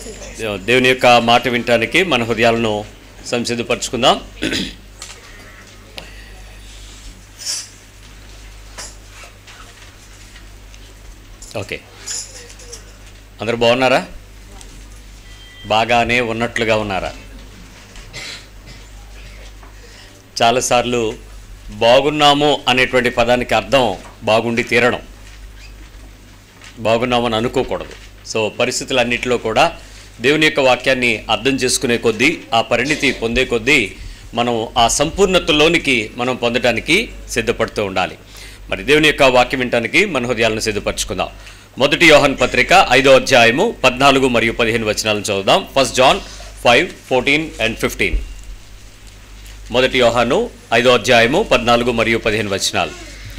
దేవుని యొక్క మాట వినటానికి మన హృదయాలను సంసిద్ధపరచుకుందాం ఓకే అందరు బాగున్నారా బాగానే ఉన్నట్లుగా ఉన్నారా చాలాసార్లు బాగున్నాము అనేటువంటి పదానికి అర్థం బాగుండి తీరడం బాగున్నామని అనుకోకూడదు సో పరిస్థితులన్నింటిలో కూడా దేవుని యొక్క వాక్యాన్ని అర్థం చేసుకునే కొద్దీ ఆ పరిణితి పొందే కొద్దీ మనం ఆ సంపూర్ణతలోనికి మనం పొందడానికి సిద్ధపడుతూ ఉండాలి మరి దేవుని యొక్క వాక్యం వినటానికి మన హృదయాలను సిద్ధపరచుకుందాం మొదటి యోహన్ పత్రిక ఐదో అధ్యాయము పద్నాలుగు మరియు పదిహేను వచనాలను చదువుదాం first John five fourteen and fifteen మొదటి యోహాను ఐదో అధ్యాయము పద్నాలుగు మరియు పదిహేను వచనాలు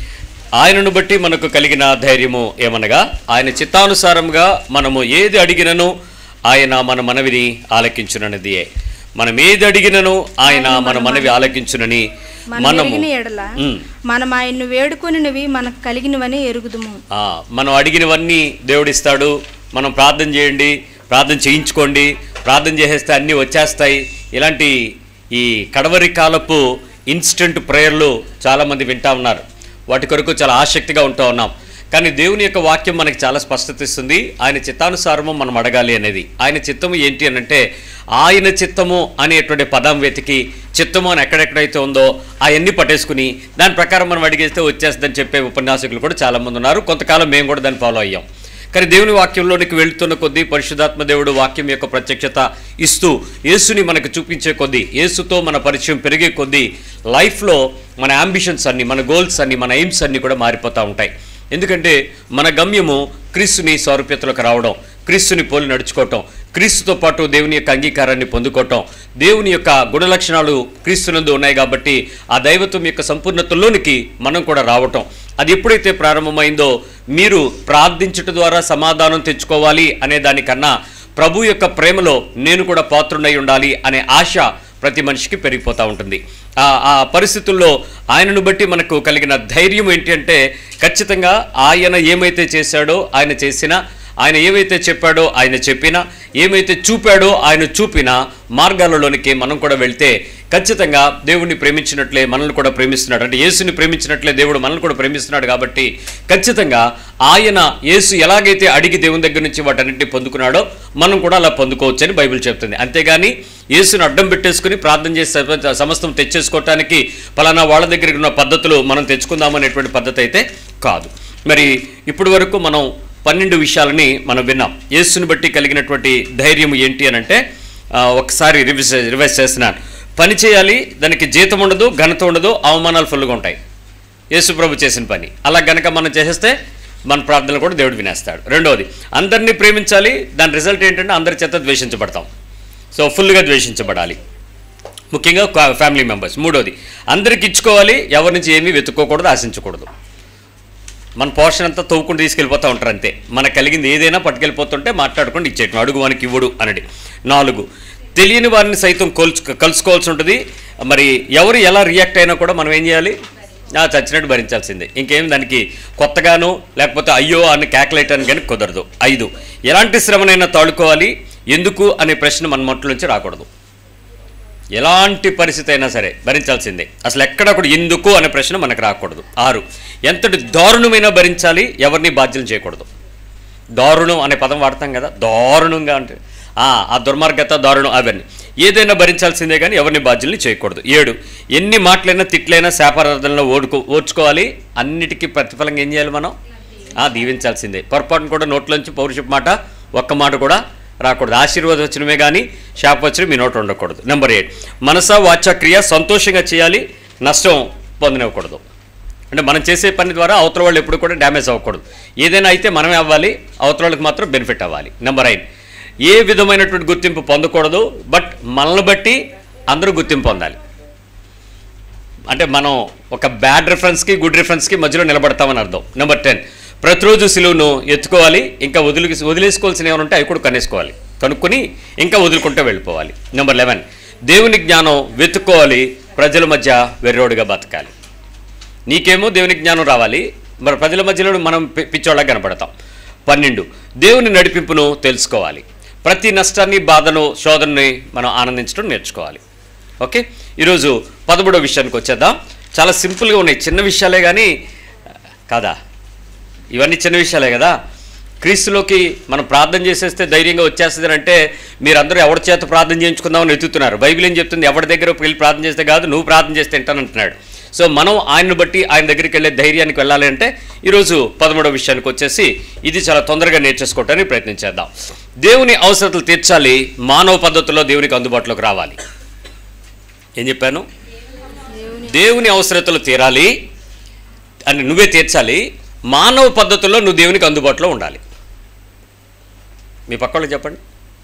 ఆయనను బట్టి మనకు కలిగిన ధైర్యము ఏమనగా ఆయన చిత్తానుసారంగా మనము ఏది అడిగినను ఆయన మన మనవిని ఆలకించునన్నదియే మనం ఏది అడిగినను ఆయన మన మనవి ఆలకించునని మనం మనము ఎరిగిన ఎడల ఉమ్. మనం ఆయన్ను వేడుకొనినవి మనకు కలిగినవని ఎరుగుదుము ఆ, మనం అడిగినవన్నీ దేవుడిస్తాడు మనం ప్రార్థన చేయండి ప్రార్థన చేయించుకోండి ప్రార్థన చేసేస్తే అన్నీ వచ్చేస్తాయి ఇలాంటి ఈ కడవరి కాలపు ఇన్స్టెంట్ ప్రేయర్లు చాలామంది వింటా ఉన్నారు వాటి కొరకు చాలా ఆసక్తిగా ఉంటూ ఉన్నాం కానీ దేవుని యొక్క వాక్యం మనకి చాలా స్పష్టత ఇస్తుంది ఆయన చిత్తానుసారము మనం అడగాలి అనేది ఆయన చిత్తము ఏంటి అని అంటే ఆయన చిత్తము అనేటువంటి పదం వెతికి చిత్తము అని ఎక్కడెక్కడైతే ఉందో అవన్నీ పట్టేసుకుని దాని ప్రకారం మనం అడిగేస్తే వచ్చేస్తుందని చెప్పే ఉపన్యాసకులు కూడా చాలామంది ఉన్నారు కొంతకాలం మేము కూడా దాన్ని ఫాలో అయ్యాం కానీ దేవుని వాక్యంలోనికి వెళ్తున్న కొద్దీ పరిశుధాత్మ దేవుడు వాక్యం యొక్క ప్రత్యక్షత ఇస్తూ యేసుని మనకు చూపించే కొద్దీ యేసుతో మన పరిచయం పెరిగే కొద్దీ లైఫ్లో మన అంబిషన్స్ అన్ని మన గోల్స్ అన్ని మన ఎయిమ్స్ అన్ని కూడా మారిపోతూ ఉంటాయి ఎందుకంటే మన గమ్యము క్రీస్తుని సారూప్యతలోకి రావడం క్రీస్తుని పోలి నడుచుకోవటం క్రీస్తుతో పాటు దేవుని యొక్క అంగీకారాన్ని పొందుకోవటం దేవుని యొక్క గుణలక్షణాలు క్రీస్తునందు ఉన్నాయి కాబట్టి ఆ దైవత్వం యొక్క సంపూర్ణతలోనికి మనం కూడా రావటం అది ఎప్పుడైతే ప్రారంభమైందో మీరు ప్రార్థించుట ద్వారా సమాధానం తెచ్చుకోవాలి అనే దానికన్నా ప్రభు యొక్క ప్రేమలో నేను కూడా పాత్రుడై ఉండాలి అనే ఆశ ప్రతి మనిషికి పెరిగిపోతూ ఉంటుంది ఆ ఆ పరిస్థితుల్లో ఆయనను బట్టి మనకు కలిగిన ధైర్యం ఏంటి అంటే ఖచ్చితంగా ఆయన ఏమైతే చేశాడో ఆయన చేసిన ఆయన ఏవైతే చెప్పాడో ఆయన చెప్పినా ఏమైతే చూపాడో ఆయన చూపిన మార్గాలలోనికి మనం కూడా వెళ్తే ఖచ్చితంగా దేవుణ్ణి ప్రేమించినట్లే మనల్ని కూడా ప్రేమిస్తున్నాడు అంటే యేసుని ప్రేమించినట్లే దేవుడు మనల్ని కూడా ప్రేమిస్తున్నాడు కాబట్టి ఖచ్చితంగా ఆయన యేసు ఎలాగైతే అడిగి దేవుని దగ్గర నుంచి వాటన్నింటినీ పొందుకున్నాడో మనం కూడా అలా పొందుకోవచ్చు అని బైబిల్ చెప్తుంది అంతేగాని యేసుని అడ్డం పెట్టేసుకుని ప్రార్థన చేసి సర్వ- సమస్తం తెచ్చేసుకోవటానికి పలానా వాళ్ళ దగ్గర ఉన్న పద్ధతులు మనం తెచ్చుకుందామనేటువంటి పద్ధతి అయితే కాదు మరి ఇప్పటి వరకు మనం పన్నెండు విషయాలని మనం విన్నాం యేసుని బట్టి కలిగినటువంటి ధైర్యం ఏంటి అని అంటే ఆ, ఒకసారి రివిజ్ రివైజ్ చేస్తున్నాను పని చేయాలి దానికి జీతం ఉండదు ఘనత ఉండదు అవమానాలు ఫుల్గా ఉంటాయి యేసు ప్రభు చేసిన పని అలా గనక మనం చేసేస్తే మన ప్రార్థనలు కూడా దేవుడు వినేస్తాడు రెండవది అందరినీ ప్రేమించాలి దాని రిజల్ట్ ఏంటంటే అందరి చేత ద్వేషించబడతాం సో ఫుల్గా ద్వేషించబడాలి ముఖ్యంగా కా- ఫ్యామిలీ మెంబర్స్ మూడోది అందరికి ఇచ్చుకోవాలి ఎవరి నుంచి ఏమీ వెతుక్కోకూడదు ఆశించకూడదు మన పోర్షన్ అంతా తవ్వుకుంటూ తీసుకెళ్ళిపోతూ ఉంటారు అంతే మనకు కలిగింది ఏదైనా పట్టుకెళ్ళిపోతుంటే మాట్లాడుకుంటూ ఇచ్చేయటం అడుగు మనకి ఇవ్వడు అనడి నాలుగు తెలియని వారిని సైతం కొలుచు కలుసుకోవాల్సి ఉంటుంది మరి ఎవరు ఎలా రియాక్ట్ అయినా కూడా మనం ఏం చేయాలి ఆ, చచ్చినట్టు భరించాల్సిందే ఇంకేం దానికి కొత్తగాను లేకపోతే అయ్యో అని క్యాకులేట్ కానీ కుదరదు ఐదు ఎలాంటి శ్రమనైనా తాడుకోవాలి ఎందుకు అనే ప్రశ్న మన మొట్ల నుంచి రాకూడదు ఎలాంటి పరిస్థితి అయినా సరే భరించాల్సిందే అసలు ఎక్కడ కూడా ఎందుకు అనే ప్రశ్న మనకు రాకూడదు ఆరు ఎంతటి దారుణమైనా భరించాలి ఎవరిని బాధ్యతలు చేయకూడదు దారుణం అనే పదం వాడతాం కదా దారుణంగా అంటే ఆ, ఆ దుర్మార్గత దారుణం అవన్నీ ఏదైనా భరించాల్సిందే కానీ ఎవరిని బాధ్యుల్ని చేయకూడదు ఏడు ఎన్ని మాటలైనా తిట్లైనా శాపారాధనలో ఓడుకో ఓడ్చుకోవాలి అన్నిటికీ ప్రతిఫలంగా ఏం చేయాలి మనం ఆ, దీవించాల్సిందే పొరపాటును కూడా నోట్లోంచి పౌరుషపు మాట ఒక్క మాట కూడా రాకూడదు ఆశీర్వాదం వచ్చినమే కానీ శాపవచనం మీ నోట ఉండకూడదు నెంబర్ ఎయిట్ మనస వాచ క్రియ సంతోషంగా చేయాలి నష్టం పొందనివ్వకూడదు అంటే మనం చేసే పని ద్వారా అవతల వాళ్ళు ఎప్పుడు కూడా డ్యామేజ్ అవ్వకూడదు ఏదైనా అయితే మనమే అవ్వాలి అవతల వాళ్ళకి మాత్రం బెనిఫిట్ అవ్వాలి నెంబర్ నైన్ ఏ విధమైనటువంటి గుర్తింపు పొందకూడదు బట్ మనల్ని బట్టి అందరూ గుర్తింపు పొందాలి అంటే మనం ఒక బ్యాడ్ రిఫరెన్స్కి గుడ్ రిఫరెన్స్కి మధ్యలో నిలబడతామని అర్థం నెంబర్ టెన్ ప్రతిరోజు సిలువును ఎత్తుకోవాలి ఇంకా వదిలి వదిలేసుకోవాల్సిన ఏమైనా ఉంటే అవి కూడా కనేసుకోవాలి కనుక్కొని ఇంకా వదులుకుంటూ వెళ్ళిపోవాలి నెంబర్ లెవెన్ దేవుని జ్ఞానం వెతుక్కోవాలి ప్రజల మధ్య వెర్రోడుగా బతకాలి నీకేమో దేవుని జ్ఞానం రావాలి మరి ప్రజల మధ్యలో మనం పి- పిచ్చోళ్ళగా కనపడతాం పన్నెండు దేవుని నడిపింపును తెలుసుకోవాలి ప్రతి నష్టాన్ని బాధను శోధనని మనం ఆనందించడం నేర్చుకోవాలి ఓకే ఈరోజు పదమూడో విషయానికి వచ్చేద్దాం చాలా సింపుల్గా ఉన్నాయి చిన్న విషయాలే కానీ కాదా ఇవన్నీ చిన్న విషయాలే కదా క్రీస్తులోకి మనం ప్రార్థన చేసేస్తే ధైర్యంగా వచ్చేస్తుంది అని అంటే మీరందరూ ఎవరి చేత ప్రార్థన చేయించుకుందామని ఎత్తుతున్నారు బైబిల్ ఏం చెప్తుంది ఎవరి దగ్గర వెళ్ళి ప్రార్థన చేస్తే కాదు నువ్వు ప్రార్థన చేస్తే తింటానంటున్నాడు సో మనం ఆయన్ని బట్టి ఆయన దగ్గరికి వెళ్ళే ధైర్యానికి వెళ్ళాలి అంటే ఈరోజు పదమూడవ విషయానికి వచ్చేసి ఇది చాలా తొందరగా నేర్చేసుకోవడానికి ప్రయత్నించేద్దాం దేవుని అవసరతలు తీర్చాలి మానవ పద్ధతిలో దేవునికి అందుబాటులోకి రావాలి ఏం చెప్పాను దేవుని అవసరతలు తీరాలి అని నువ్వే తీర్చాలి మానవ పద్ధతుల్లో నువ్వు దేవునికి అందుబాటులో ఉండాలి మీ పక్క వాళ్ళకి చెప్పండి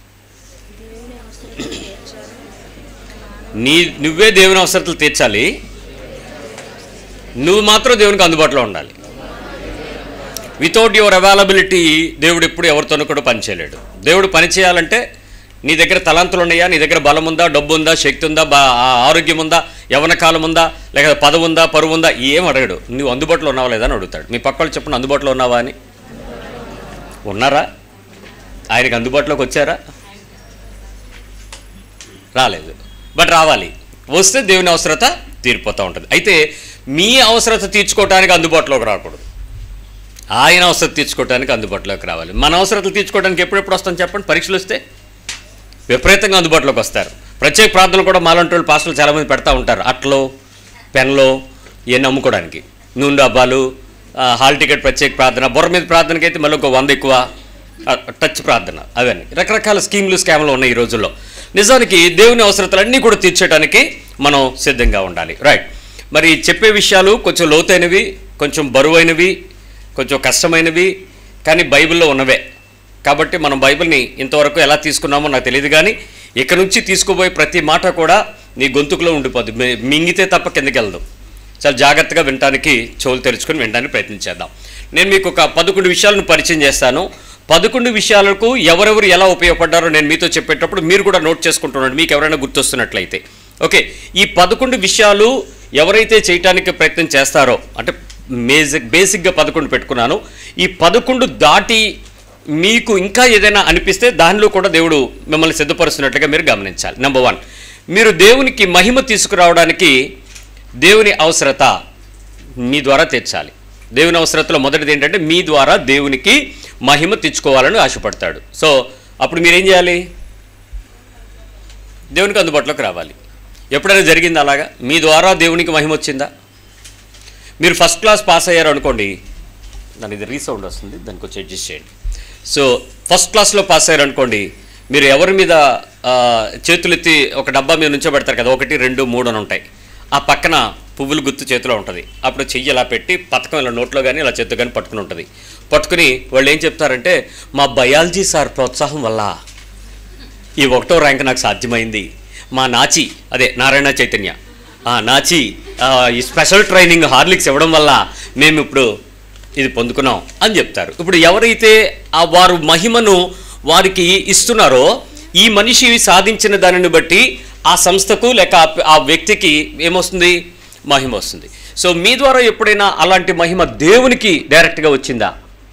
నీ నువ్వే దేవుని అవసరతలు తీర్చాలి నువ్వు మాత్రం దేవునికి అందుబాటులో ఉండాలి వితౌట్ యువర్ అవైలబిలిటీ దేవుడు ఎప్పుడు ఎవరితోనూ కూడా పని చేయలేడు దేవుడు పని చేయాలంటే నీ దగ్గర తలంతులు ఉన్నాయా నీ దగ్గర బలం ఉందా డబ్బు ఉందా శక్తి ఉందా బా ఆ- ఆరోగ్యం ఉందా యవన కాలం ఉందా లేక పదవి ఉందా పరువు ఉందా ఏం అడగడు నువ్వు అందుబాటులో ఉన్నావా లేదా అని అడుగుతాడు మీ పక్క వాళ్ళు చెప్పండి అందుబాటులో ఉన్నావా అని ఉన్నారా ఆయనకి అందుబాటులోకి వచ్చారా రాలేదు బట్ రావాలి వస్తే దేవుని అవసరత తీరిపోతూ ఉంటుంది అయితే మీ అవసరత తీర్చుకోవడానికి అందుబాటులోకి రాకూడదు ఆయన అవసరం తీర్చుకోవడానికి అందుబాటులోకి రావాలి మన అవసరతలు తీర్చుకోవడానికి ఎప్పుడెప్పుడు వస్తాం చెప్పండి పరీక్షలు వస్తే విపరీతంగా అందుబాటులోకి వస్తారు ప్రత్యేక ప్రార్థనలు కూడా మాలంటి వాళ్ళు పాస్టర్లు చాలామంది పెడతా ఉంటారు అట్లో పెన్లో ఇవన్నీ అమ్ముకోవడానికి నూనె డబ్బాలు ఆ, హాల్ టికెట్ ప్రత్యేక ప్రార్థన బుర్ర మీద ప్రార్థనకి అయితే మళ్ళీ ఒక వంద ఎక్కువ ఆ, టచ్ ప్రార్థన అవన్నీ రకరకాల స్కీమ్లు స్కామ్లు ఉన్నాయి ఈ రోజుల్లో నిజానికి దేవుని అవసరతలన్నీ కూడా తీర్చడానికి మనం సిద్ధంగా ఉండాలి రైట్ మరి చెప్పే విషయాలు కొంచెం లోతైనవి కొంచెం బరువైనవి కొంచెం కష్టమైనవి కానీ బైబిల్లో ఉన్నవే కాబట్టి మనం బైబిల్ని ఇంతవరకు ఎలా తీసుకున్నామో నాకు తెలియదు కానీ ఇక నుంచి తీసుకుపోయే ప్రతి మాట కూడా నీ గొంతుకులో ఉండిపోద్ది మి- మింగితే తప్ప కిందకి వెళ్దాం చాలా జాగ్రత్తగా వినడానికి చెవులు తెరుచుకొని వినడానికి ప్రయత్నించేద్దాం నేను మీకు ఒక పదకొండు విషయాలను పరిచయం చేస్తాను పదకొండు విషయాలకు ఎవరెవరు ఎలా ఉపయోగపడ్డారో నేను మీతో చెప్పేటప్పుడు మీరు కూడా నోట్ చేసుకుంటున్నాడు మీకు ఎవరైనా గుర్తొస్తున్నట్లయితే ఓకే ఈ పదకొండు విషయాలు ఎవరైతే చేయటానికి ప్రయత్నం చేస్తారో అంటే బేసిక్ బేసిక్గా పదకొండు పెట్టుకున్నాను ఈ పదకొండు దాటి మీకు ఇంకా ఏదైనా అనిపిస్తే దానిలో కూడా దేవుడు మిమ్మల్ని సిద్ధపరుస్తున్నట్లుగా మీరు గమనించాలి నెంబర్ వన్ మీరు దేవునికి మహిమ తీసుకురావడానికి దేవుని అవసరత మీ ద్వారా తీర్చాలి దేవుని అవసరతలో మొదటిది ఏంటంటే మీ ద్వారా దేవునికి మహిమ తెచ్చుకోవాలని ఆశపడతాడు సో అప్పుడు మీరేం చేయాలి దేవునికి అందుబాటులోకి రావాలి ఎప్పుడైనా జరిగింది అలాగా మీ ద్వారా దేవునికి మహిమ వచ్చిందా మీరు ఫస్ట్ క్లాస్ పాస్ అయ్యారు అనుకోండి దాని ఇది రీసౌండ్ వస్తుంది దానికి వచ్చి అడ్జస్ట్ చేయండి సో ఫస్ట్ క్లాస్లో పాస్ అయ్యారు అనుకోండి మీరు ఎవరి మీద ఆ, చేతులెత్తి ఒక డబ్బా మీద నుంచోబెడతారు కదా ఒకటి రెండు మూడు అని ఉంటాయి ఆ పక్కన పువ్వులు గుర్తు చేతిలో ఉంటుంది అప్పుడు చెయ్యి ఇలా పెట్టి పథకం ఇలా నోట్లో కానీ ఇలా చేతితో కానీ పట్టుకుని ఉంటుంది పట్టుకుని వాళ్ళు ఏం చెప్తారంటే మా బయాలజీ సార్ ప్రోత్సాహం వల్ల ఈ ఒకటో ర్యాంక్ నాకు సాధ్యమైంది మా నాచి అదే నారాయణ చైతన్య ఆ నాచి ఆ, ఈ స్పెషల్ ట్రైనింగ్ హార్లిక్స్ ఇవ్వడం వల్ల మేము ఇప్పుడు ఇది పొందుకున్నాం అని చెప్తారు ఇప్పుడు ఎవరైతే ఆ వారు మహిమను వారికి ఇస్తున్నారో ఈ మనిషి సాధించిన దానిని బట్టి ఆ సంస్థకు లేక ఆ- ఆ వ్యక్తికి ఏమొస్తుంది మహిమ వస్తుంది సో మీ ద్వారా ఎప్పుడైనా అలాంటి మహిమ దేవునికి డైరెక్ట్గా వచ్చిందా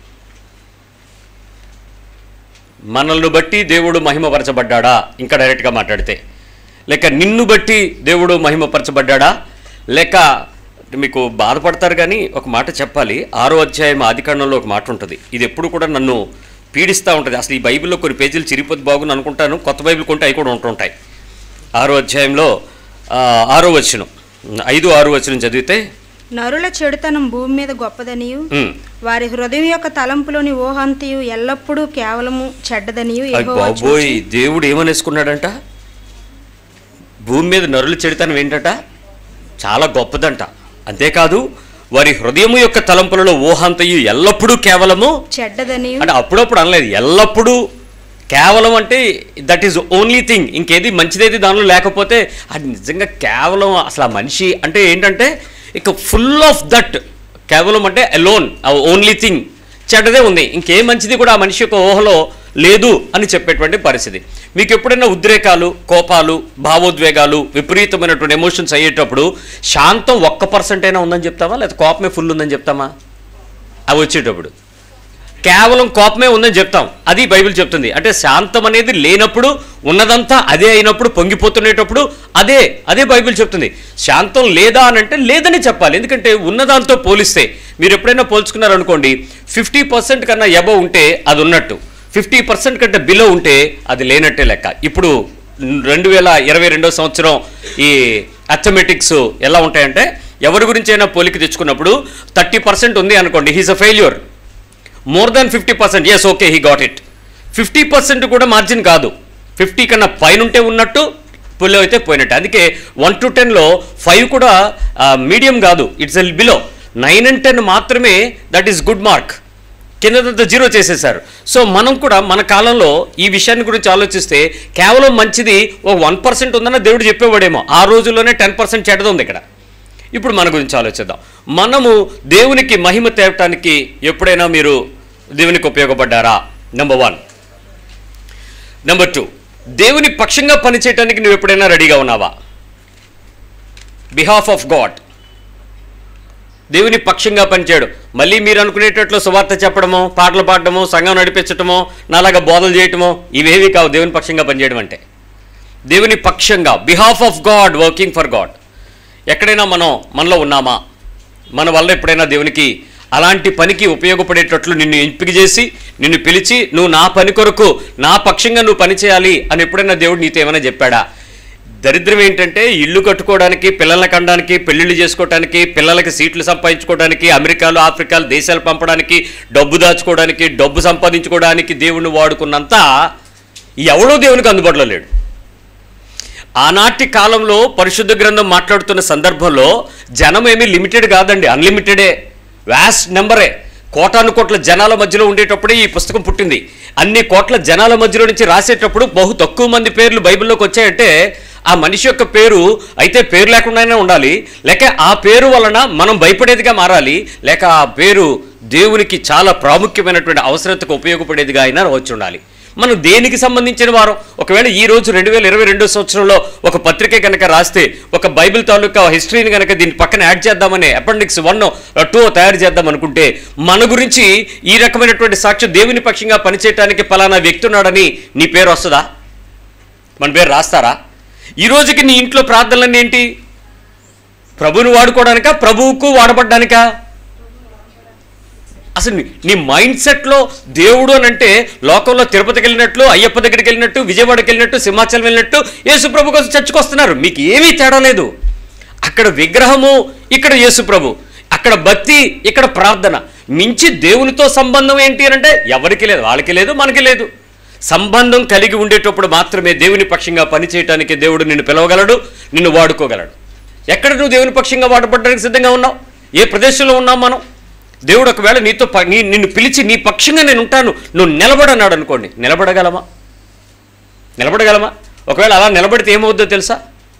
మనల్ని బట్టి దేవుడు మహిమపరచబడ్డాడా ఇంకా డైరెక్ట్గా మాట్లాడితే లేక నిన్ను బట్టి దేవుడు మహిమపరచబడ్డాడా లేక మీకు బాధపడతారు కానీ ఒక మాట చెప్పాలి ఆరో అధ్యాయం ఆదికాండంలో ఒక మాట ఉంటుంది ఇది ఎప్పుడు కూడా నన్ను పీడిస్తూ ఉంటుంది అసలు ఈ బైబిల్లో కొన్ని పేజీలు చిరిగిపోతే బాగుని అనుకుంటాను కొత్త బైబిల్ కొంటే అవి కూడా ఉంటుంటాయి ఆరో అధ్యాయంలో ఆ, ఆరో వచనం ఐదు ఆరు వచనం చదివితే నరుల చెడుతనం భూమి మీద గొప్పదనియు ఉమ్, వారి హృదయం యొక్క తలంపులోని ఓహంతియు ఎల్లప్పుడూ కేవలము చెడ్డదనియు అయ్ యెహోవా బాబోయ్ చూచి దేవుడు ఏమనేసుకున్నాడంట భూమి మీద నరులు చెడితనం ఏంటట చాలా గొప్పదంట అంతేకాదు వారి హృదయము యొక్క తలంపులలో ఊహంతయు ఎల్లప్పుడూ కేవలము చెడ్డదనియు అంటే అప్పుడప్పుడు అనలేదు ఎల్లప్పుడూ కేవలం అంటే దట్ ఈజ్ ఓన్లీ థింగ్ ఇంకేది మంచిదేది దానిలో లేకపోతే అది నిజంగా కేవలం అసలు ఆ మనిషి అంటే ఏంటంటే ఇక ఫుల్ ఆఫ్ దట్ కేవలం అంటే అలోన్ ఆ ఓన్లీ థింగ్ చెడ్డదే ఉంది ఇంకే మంచిది కూడా ఆ మనిషి యొక్క ఊహలో లేదు అని చెప్పేటువంటి పరిస్థితి మీకు ఎప్పుడైనా ఉద్రేకాలు కోపాలు భావోద్వేగాలు విపరీతమైనటువంటి ఎమోషన్స్ అయ్యేటప్పుడు శాంతం ఒక్క పర్సెంట్ అయినా ఉందని చెప్తామా లేదా కోపమే ఫుల్ ఉందని చెప్తామా అవి వచ్చేటప్పుడు కేవలం కోపమే ఉందని చెప్తాం అది బైబిల్ చెప్తుంది అంటే శాంతం అనేది లేనప్పుడు ఉన్నదంతా అదే అయినప్పుడు పొంగిపోతునేటప్పుడు అదే అదే బైబిల్ చెప్తుంది శాంతం లేదా అని అంటే లేదని చెప్పాలి ఎందుకంటే ఉన్నదాంతో పోలిస్తే మీరు ఎప్పుడైనా పోల్చుకున్నారనుకోండి ఫిఫ్టీ పర్సెంట్ కన్నా ఎబో ఉంటే అది ఉన్నట్టు ఫిఫ్టీ పర్సెంట్ కంటే బిలో ఉంటే అది లేనట్టే లెక్క ఇప్పుడు రెండు వేల ఇరవై రెండో సంవత్సరం ఈ అథమెటిక్స్ ఎలా ఉంటాయంటే ఎవరి గురించి అయినా పోలిక తెచ్చుకున్నప్పుడు థర్టీ పర్సెంట్ ఉంది అనుకోండి he's a failure more than fifty percent yes okay he got it fifty percent కూడా మార్జిన్ కాదు ఫిఫ్టీ కన్నా పైన ఉంటే ఉన్నట్టు పుల్లో అయితే పోయినట్టు అందుకే వన్ టు టెన్లో ఫైవ్ కూడా మీడియం కాదు it's all below nine and ten మాత్రమే దట్ ఈస్ గుడ్ మార్క్ కిందదంతా జీరో చేసేశారు సో మనం కూడా మన కాలంలో ఈ విషయాన్ని గురించి ఆలోచిస్తే కేవలం మంచిది ఓ వన్ పర్సెంట్ ఉందన్న దేవుడు చెప్పేవాడేమో ఆ రోజుల్లోనే టెన్ పర్సెంట్ చెడ్డది ఉంది ఇక్కడ ఇప్పుడు మన గురించి ఆలోచిద్దాం మనము దేవునికి మహిమ తేవటానికి ఎప్పుడైనా మీరు దేవునికి ఉపయోగపడ్డారా నెంబర్ వన్ నెంబర్ టూ దేవుని పక్షంగా పనిచేయటానికి నువ్వు ఎప్పుడైనా రెడీగా ఉన్నావా బిహాఫ్ ఆఫ్ గాడ్ దేవుని పక్షంగా పనిచేయడు మళ్ళీ మీరు అనుకునేటట్లు సువార్త చెప్పడమో పాటలు పాడటమో సంఘం నడిపించటమో నాలాగా బోధలు చేయటమో ఇవేవి కావు దేవుని పక్షంగా పనిచేయడం అంటే దేవుని పక్షంగా behalf of God working for God ఎక్కడైనా మనం మనలో ఉన్నామా మన వల్ల ఎప్పుడైనా దేవునికి అలాంటి పనికి ఉపయోగపడేటట్లు నిన్ను ఎంపిక చేసి నిన్ను పిలిచి నువ్వు నా పని కొరకు నా పక్షంగా నువ్వు పని చేయాలి అని ఎప్పుడైనా దేవుడు నీతో ఏమైనా చెప్పాడా దరిద్రం ఏంటంటే ఇల్లు కట్టుకోవడానికి పిల్లల కనడానికి పెళ్లిళ్ళు చేసుకోవడానికి పిల్లలకి సీట్లు సంపాదించుకోవడానికి అమెరికాలు ఆఫ్రికాలు దేశాలు పంపడానికి డబ్బు దాచుకోవడానికి డబ్బు సంపాదించుకోవడానికి దేవుణ్ణి వాడుకున్నంత ఎవడో దేవునికి అందుబాటులో లేడు ఆనాటి కాలంలో పరిశుద్ధ గ్రంథం మాట్లాడుతున్న సందర్భంలో జనం ఏమీ లిమిటెడ్ కాదండి అన్లిమిటెడే వ్యాస్ట్ నెంబరే కోటాను కోట్ల జనాల మధ్యలో ఉండేటప్పుడే ఈ పుస్తకం పుట్టింది అన్ని కోట్ల జనాల మధ్యలో నుంచి రాసేటప్పుడు బహు తక్కువ మంది పేర్లు బైబిల్లోకి వచ్చాయంటే ఆ మనిషి యొక్క పేరు అయితే పేరు లేకుండానే ఉండాలి లేక ఆ పేరు వలన మనం భయపడేదిగా మారాలి లేక ఆ పేరు దేవునికి చాలా ప్రాముఖ్యమైనటువంటి అవసరతకు ఉపయోగపడేదిగా అయినా వచ్చి ఉండాలి మనం దేనికి సంబంధించిన వారం ఒకవేళ ఈ రోజు రెండు వేల ఇరవై రెండో సంవత్సరంలో ఒక పత్రిక కనుక రాస్తే ఒక బైబిల్ తాలూకా హిస్టరీని కనుక దీని పక్కన యాడ్ చేద్దామని అపెండిక్స్ వన్ టూ తయారు చేద్దాం అనుకుంటే మన గురించి ఈ రకమైనటువంటి సాక్ష్యం దేవుని పక్షంగా పనిచేయడానికి పలానా వ్యక్తి ఉన్నాడని నీ పేరు వస్తుందా మన పేరు రాస్తారా ఈ రోజుకి నీ ఇంట్లో ప్రార్థనలన్నీ ఏంటి ప్రభువుని వాడుకోవడానికా ప్రభువుకు వాడబడ్డానికా అసలు నీ- నీ మైండ్ సెట్లో దేవుడు అని అంటే లోకంలో తిరుపతికి వెళ్ళినట్లు అయ్యప్ప దగ్గరికి వెళ్ళినట్టు విజయవాడకి వెళ్ళినట్టు సింహాచలం వెళ్ళినట్టు యేసు ప్రభు కోసం చర్చకు వస్తున్నారు మీకు ఏమీ తేడా లేదు అక్కడ విగ్రహము ఇక్కడ యేసు ప్రభు అక్కడ భక్తి ఇక్కడ ప్రార్థన మించి దేవునితో సంబంధం ఏంటి అని అంటే ఎవరికి లేదు వాళ్ళకి లేదు మనకి లేదు సంబంధం కలిగి ఉండేటప్పుడు మాత్రమే దేవుని పక్షంగా పనిచేయటానికి దేవుడు నిన్ను పిలవగలడు నిన్ను వాడుకోగలడు ఎక్కడ నువ్వు దేవుని పక్షంగా వాడపడడానికి సిద్ధంగా ఉన్నావు ఏ ప్రదేశంలో ఉన్నాం మనం దేవుడు ఒకవేళ నీతో ప- నీ నిన్ను పిలిచి నీ పక్షంగా నేను ఉంటాను నువ్వు నిలబడన్నాడు అనుకోండి నిలబడగలమా నిలబడగలమా ఒకవేళ అలా నిలబడితే ఏమవుద్దో తెలుసా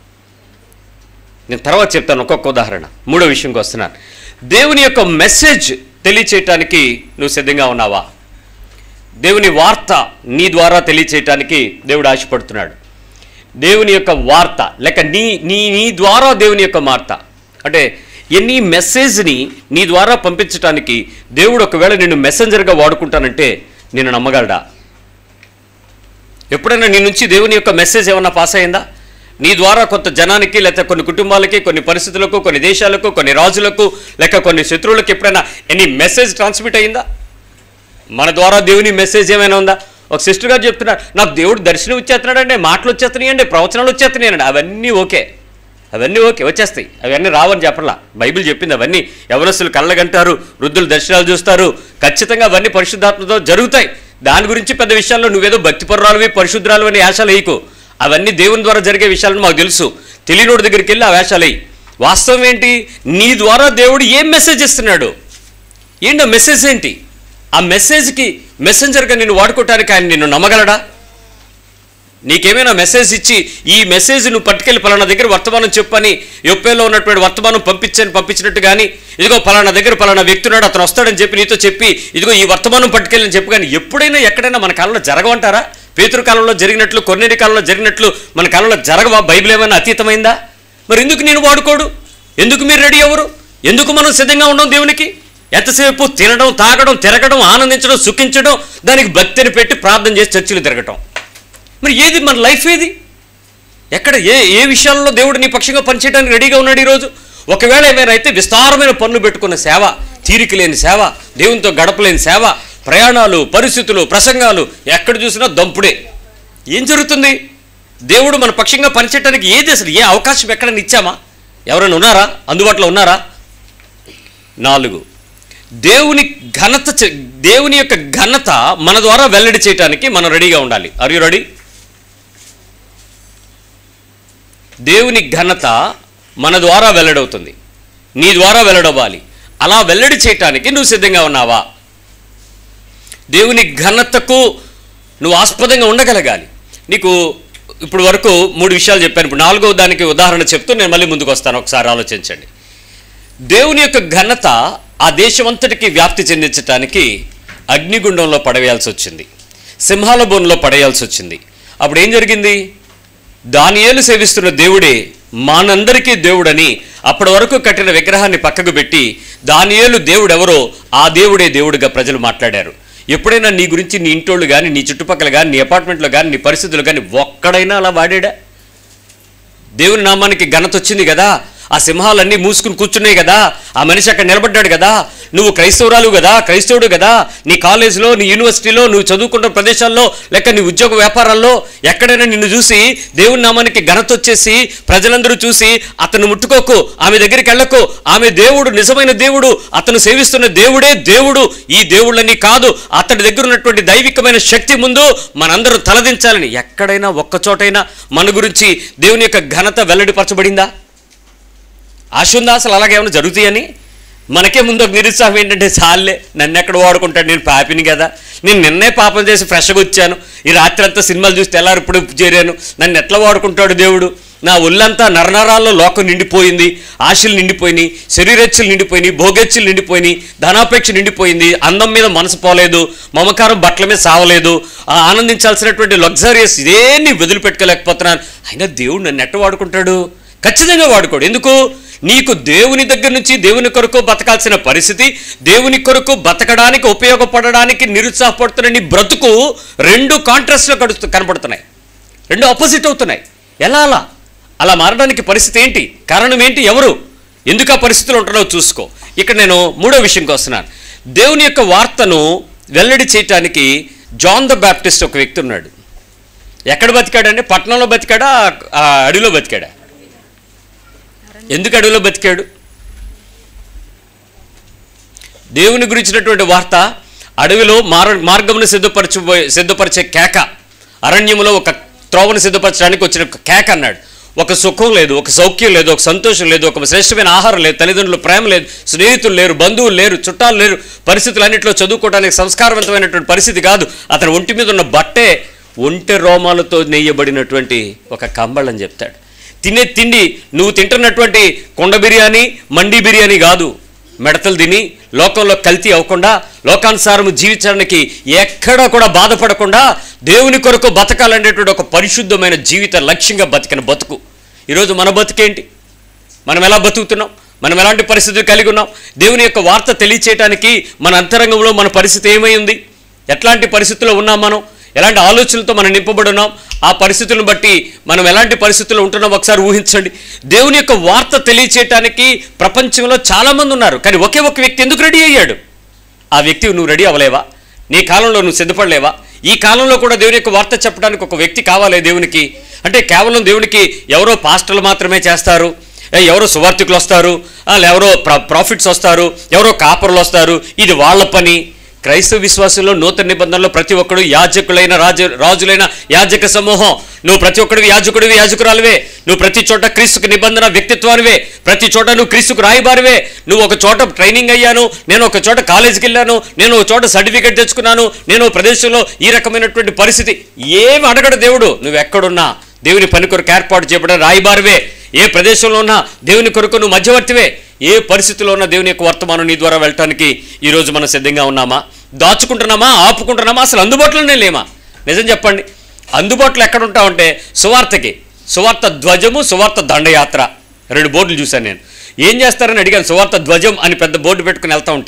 నేను తర్వాత చెప్తాను ఒక్కొక్క ఉదాహరణ మూడో విషయంకి వస్తున్నాను దేవుని యొక్క మెసేజ్ తెలియచేయటానికి నువ్వు సిద్ధంగా ఉన్నావా దేవుని వార్త నీ ద్వారా తెలియచేయటానికి దేవుడు ఆశపడుతున్నాడు దేవుని యొక్క వార్త లేక నీ నీ నీ ద్వారా దేవుని యొక్క వార్త అంటే ఎన్ని మెసేజ్ని నీ ద్వారా పంపించటానికి దేవుడు ఒకవేళ నిన్ను మెసెంజర్గా వాడుకుంటానంటే నేను నమ్మగలడా ఎప్పుడైనా నీ నుంచి దేవుని యొక్క మెసేజ్ ఏమన్నా పాస్ అయిందా నీ ద్వారా కొంత జనానికి లేకపోతే కొన్ని కుటుంబాలకి కొన్ని పరిస్థితులకు కొన్ని దేశాలకు కొన్ని రాజులకు లేక కొన్ని శత్రువులకు ఎప్పుడైనా ఎనీ మెసేజ్ ట్రాన్స్మిట్ అయిందా మన ద్వారా దేవుని మెసేజ్ ఏమైనా ఉందా ఒక సిస్టర్ గారు చెప్తున్నారు నాకు దేవుడు దర్శనం వచ్చేస్తున్నాడండి మాటలు వచ్చేస్తున్నాయండి ప్రవచనాలు వచ్చేస్తున్నాయండి అవన్నీ ఓకే అవన్నీ ఓకే వచ్చేస్తాయి అవన్నీ రావని చెప్పలా బైబిల్ చెప్పింది అవన్నీ ఎవరస్తులు కళ్ళగంటారు వృద్ధులు దర్శనాలు చూస్తారు ఖచ్చితంగా అవన్నీ పరిశుద్ధాత్మతో జరుగుతాయి దాని గురించి పెద్ద విషయాల్లో నువ్వేదో భక్తిపరురాలువి పరిశుద్ధరాలు అని వేషాలు వేయకు అవన్నీ దేవుని ద్వారా జరిగే విషయాలను మాకు తెలుసు తెలియనోడి దగ్గరికి వెళ్ళి ఆ వేషాలు వేయి వాస్తవం ఏంటి నీ ద్వారా దేవుడు ఏం మెసేజ్ ఇస్తున్నాడు ఏంటి ఆ మెసేజ్ ఏంటి ఆ మెసేజ్కి మెసెంజర్గా నిన్ను వాడుకోవటానికి ఆయన నిన్ను నమ్మగలడా నీకేమైనా మెసేజ్ ఇచ్చి ఈ మెసేజ్ నువ్వు పట్టుకెళ్ళి పలానా దగ్గర వర్తమానం చెప్పని యొప్పేలో ఉన్నటువంటి వర్తమానం పంపించని పంపించినట్టు కానీ ఇదిగో పలానా దగ్గర పలానా వ్యక్తి ఉన్నాడు అతను వస్తాడని చెప్పి నీతో చెప్పి ఇదిగో ఈ వర్తమానం పట్టుకెళ్ళని చెప్పు కానీ ఎప్పుడైనా ఎక్కడైనా మన కాలంలో జరగమంటారా పేతురు కాలంలో జరిగినట్లు కొన్నేటి కాలంలో జరిగినట్లు మన కాలంలో జరగవా బైబిల్ ఏమైనా అతీతమైందా మరి ఎందుకు నేను వాడుకోడు ఎందుకు మీరు రెడీ అవ్వరు ఎందుకు మనం సిద్ధంగా ఉన్నాం దేవునికి ఎంతసేపు తినడం తాగడం తిరగడం ఆనందించడం సుఖించడం దానికి భక్తిని పెట్టి ప్రార్థన చేసి చర్చిలు తిరగటం మరి ఏది మన లైఫ్ ఏది ఎక్కడ ఏ ఏ విషయాల్లో దేవుడు నీ పక్షంగా పనిచేయడానికి రెడీగా ఉన్నాడు ఈరోజు ఒకవేళ ఏమైనా అయితే విస్తారమైన పనులు పెట్టుకున్న సేవ తీరిక లేని సేవ దేవునితో గడపలేని సేవ ప్రయాణాలు పరిస్థితులు ప్రసంగాలు ఎక్కడ చూసినా దంపుడే ఏం జరుగుతుంది దేవుడు మన పక్షంగా పనిచేయడానికి ఏది అసలు ఏ అవకాశం ఎక్కడైనా ఇచ్చామా ఎవరైనా ఉన్నారా అందుబాటులో ఉన్నారా నాలుగు దేవుని ఘనత చే- దేవుని యొక్క ఘనత మన ద్వారా వెల్లడి చేయడానికి మనం రెడీగా ఉండాలి ఆర్ యు రెడీ దేవుని ఘనత మన ద్వారా వెల్లడవుతుంది నీ ద్వారా వెల్లడవ్వాలి అలా వెల్లడి చేయటానికి నువ్వు సిద్ధంగా ఉన్నావా దేవుని ఘనతకు నువ్వు ఆస్పదంగా ఉండగలగాలి నీకు ఇప్పుడు వరకు మూడు విషయాలు చెప్పాను ఇప్పుడు నాలుగో దానికి ఉదాహరణ చెప్తూ నేను మళ్ళీ ముందుకు వస్తాను ఒకసారి ఆలోచించండి దేవుని యొక్క ఘనత ఆ దేశమంతటికి వ్యాప్తి చెందించటానికి అగ్నిగుండంలో పడవేయాల్సి వచ్చింది సింహాల బోన్లో పడేయాల్సి వచ్చింది అప్పుడు ఏం జరిగింది దానియేలు సేవిస్తున్న దేవుడే మానందరికీ దేవుడని అప్పటి వరకు కట్టిన విగ్రహాన్ని పక్కకు పెట్టి దానియేలు దేవుడెవరో ఆ దేవుడే దేవుడిగా ప్రజలు మాట్లాడారు ఎప్పుడైనా నీ గురించి నీ ఇంటోళ్ళు కానీ నీ చుట్టుపక్కల కానీ నీ అపార్ట్మెంట్లో కానీ నీ పరిస్థితులు కానీ ఒక్కడైనా అలా వాడాడా దేవుని నామానికి ఘనత వచ్చింది కదా ఆ సింహాలన్నీ మూసుకుని కూర్చున్నాయి కదా ఆ మనిషి అక్కడ నిలబడ్డాడు కదా నువ్వు క్రైస్తవురాలు కదా క్రైస్తవుడు కదా నీ కాలేజీలో నీ యూనివర్సిటీలో నువ్వు చదువుకున్న ప్రదేశాల్లో లేక నీ ఉద్యోగ వ్యాపారాల్లో ఎక్కడైనా నిన్ను చూసి దేవుని నామానికి ఘనత వచ్చేసి ప్రజలందరూ చూసి అతను ముట్టుకోకు ఆమె దగ్గరికి వెళ్ళకు ఆమె దేవుడు నిజమైన దేవుడు అతను సేవిస్తున్న దేవుడే దేవుడు ఈ దేవుళ్ళని కాదు అతడి దగ్గర ఉన్నటువంటి దైవికమైన శక్తి ముందు మనందరూ తలదించాలని ఎక్కడైనా ఒక్క చోటైనా మన గురించి దేవుని యొక్క ఘనత వెల్లడిపరచబడిందా ఆశ ఉందా అసలు అలాగే ఏమైనా జరుగుతాయని మనకే ముందు ఒక నిరుత్సాహం ఏంటంటే చాలే నన్ను ఎక్కడ వాడుకుంటాడు నేను పాపిని కదా నేను నిన్నే పాపం చేసి ఫ్రెష్గా వచ్చాను ఈ రాత్రి అంతా సినిమాలు చూసి తెల్లారి ఇప్పుడు చేరాను నన్ను ఎట్లా వాడుకుంటాడు దేవుడు నా ఒళ్ళంతా నరనరాల్లో లోకం నిండిపోయింది ఆశలు నిండిపోయినాయి శరీరెచ్చలు నిండిపోయినాయి భోగెచ్చలు నిండిపోయినాయి ధనాపేక్ష నిండిపోయింది అందం మీద మనసు పోలేదు మమకారం బట్టల మీద సావలేదు ఆ ఆనందించాల్సినటువంటి లగ్జరియస్ ఇదేన్ని వదిలిపెట్టుకోలేకపోతున్నాను అయినా దేవుడు నన్ను ఎట్ట వాడుకుంటాడు ఖచ్చితంగా వాడుకోడు ఎందుకు నీకు దేవుని దగ్గర నుంచి దేవుని కొరకు బతకాల్సిన పరిస్థితి దేవుని కొరకు బతకడానికి ఉపయోగపడడానికి నిరుత్సాహపడుతున్న నీ బ్రతుకు రెండు కాంట్రాస్ట్లో కడుస్తూ కనపడుతున్నాయి రెండు ఆపోజిట్ అవుతున్నాయి ఎలా అలా అలా మారడానికి పరిస్థితి ఏంటి కారణం ఏంటి ఎవరు ఎందుకు ఆ పరిస్థితులు ఉంటున్నావు చూసుకో ఇక్కడ నేను మూడో విషయంకి వస్తున్నాను దేవుని యొక్క వార్తను వెల్లడి చేయటానికి జాన్ ద బ్యాప్టిస్ట్ ఒక వ్యక్తి ఉన్నాడు ఎక్కడ బతికాడంటే పట్టణంలో బతికాడా ఆ అడవిలో బతికాడా ఎందుకు అడవిలో బతికాడు దేవుని గురించినటువంటి వార్త అడవిలో మార్ మార్గమును సిద్ధపరచబోయే సిద్ధపరిచే కేక అరణ్యములో ఒక త్రోవను సిద్ధపరచడానికి వచ్చిన ఒక కేక అన్నాడు ఒక సుఖం లేదు ఒక సౌఖ్యం లేదు ఒక సంతోషం లేదు ఒక శ్రేష్టమైన ఆహారం లేదు తల్లిదండ్రులు ప్రేమ లేదు స్నేహితులు లేరు బంధువులు లేరు చుట్టాలు లేరు పరిస్థితులు అన్నింటిలో చదువుకోవడానికి సంస్కారవంతమైనటువంటి పరిస్థితి కాదు అతని ఒంటి మీద ఉన్న బట్టే ఒంటె రోమాలతో నెయ్యబడినటువంటి ఒక కంబళం చెప్తాడు తినే తిండి నువ్వు తింటున్నటువంటి కొండ బిర్యానీ మండి బిర్యానీ కాదు మెడతలు తిని లోకంలో కల్తీ అవ్వకుండా లోకానుసారము జీవించడానికి ఎక్కడా కూడా బాధపడకుండా దేవుని కొరకు బతకాలనేటువంటి ఒక పరిశుద్ధమైన జీవిత లక్ష్యంగా బతికిన బతుకు ఈరోజు మన బతుకేంటి మనం ఎలా బతుకుతున్నాం మనం ఎలాంటి పరిస్థితులు కలిగి ఉన్నాం దేవుని యొక్క వార్త తెలియచేయటానికి మన అంతరంగంలో మన పరిస్థితి ఏమై ఉంది ఎట్లాంటి పరిస్థితుల్లో ఉన్నాం మనం ఎలాంటి ఆలోచనలతో మనం నింపబడి ఉన్నాం ఆ పరిస్థితులను బట్టి మనం ఎలాంటి పరిస్థితుల్లో ఉంటున్నాం ఒకసారి ఊహించండి దేవుని యొక్క వార్త తెలియచేయటానికి ప్రపంచంలో చాలామంది ఉన్నారు కానీ ఒకే ఒక వ్యక్తి ఎందుకు రెడీ అయ్యాడు ఆ వ్యక్తి నువ్వు రెడీ అవ్వలేవా నీ కాలంలో నువ్వు సిద్ధపడలేవా ఈ కాలంలో కూడా దేవుని యొక్క వార్త చెప్పడానికి ఒక వ్యక్తి కావాలి దేవునికి అంటే కేవలం దేవునికి ఎవరో పాస్టర్లు మాత్రమే చేస్తారు ఏ, ఎవరో సువార్థికులు వస్తారు ఆ, ఎవరో ప్రా ప్రాఫిట్స్ వస్తారు ఎవరో కాపర్లు వస్తారు ఇది వాళ్ళ పని క్రైస్తవ విశ్వాసంలో నూతన నిబంధనలో ప్రతి ఒక్కడు యాజకులైన రాజు రాజులైన యాజక సమూహం నువ్వు ప్రతి ఒక్కడివి యాజకుడివి యాజకురాలువే నువ్వు ప్రతి చోట క్రీస్తుకు నిబంధన వ్యక్తిత్వానివే ప్రతి చోట నువ్వు క్రీస్తుకు రాయబారివే నువ్వు ఒక చోట ట్రైనింగ్ అయ్యాను నేను ఒక చోట కాలేజీకి వెళ్ళాను నేను ఒక చోట సర్టిఫికేట్ తెచ్చుకున్నాను నేను ఒక ప్రదేశంలో ఈ రకమైనటువంటి పరిస్థితి ఏమి అడగడు దేవుడు నువ్వు ఎక్కడున్నా దేవుని పని కొరకు ఏర్పాటు చేయబడిన రాయబారివే ఏ ప్రదేశంలో ఉన్నా దేవుని కొరకు నువ్వు మధ్యవర్తివే ఏ పరిస్థితిలో ఉన్న దేవుని యొక్క వర్తమానం నీ ద్వారా వెళ్ళటానికి ఈరోజు మనం సిద్ధంగా ఉన్నామా దాచుకుంటున్నామా ఆపుకుంటున్నామా అసలు అందుబాటులోనే లేమా నిజం చెప్పండి అందుబాటులో ఎక్కడ ఉంటామంటే సువార్తకి సువార్త ధ్వజము సువార్త దండయాత్ర రెండు బోర్డులు చూశాను నేను ఏం చేస్తారని అడిగాను సువార్త ధ్వజం అని పెద్ద బోర్డు పెట్టుకుని వెళ్తా ఉంటే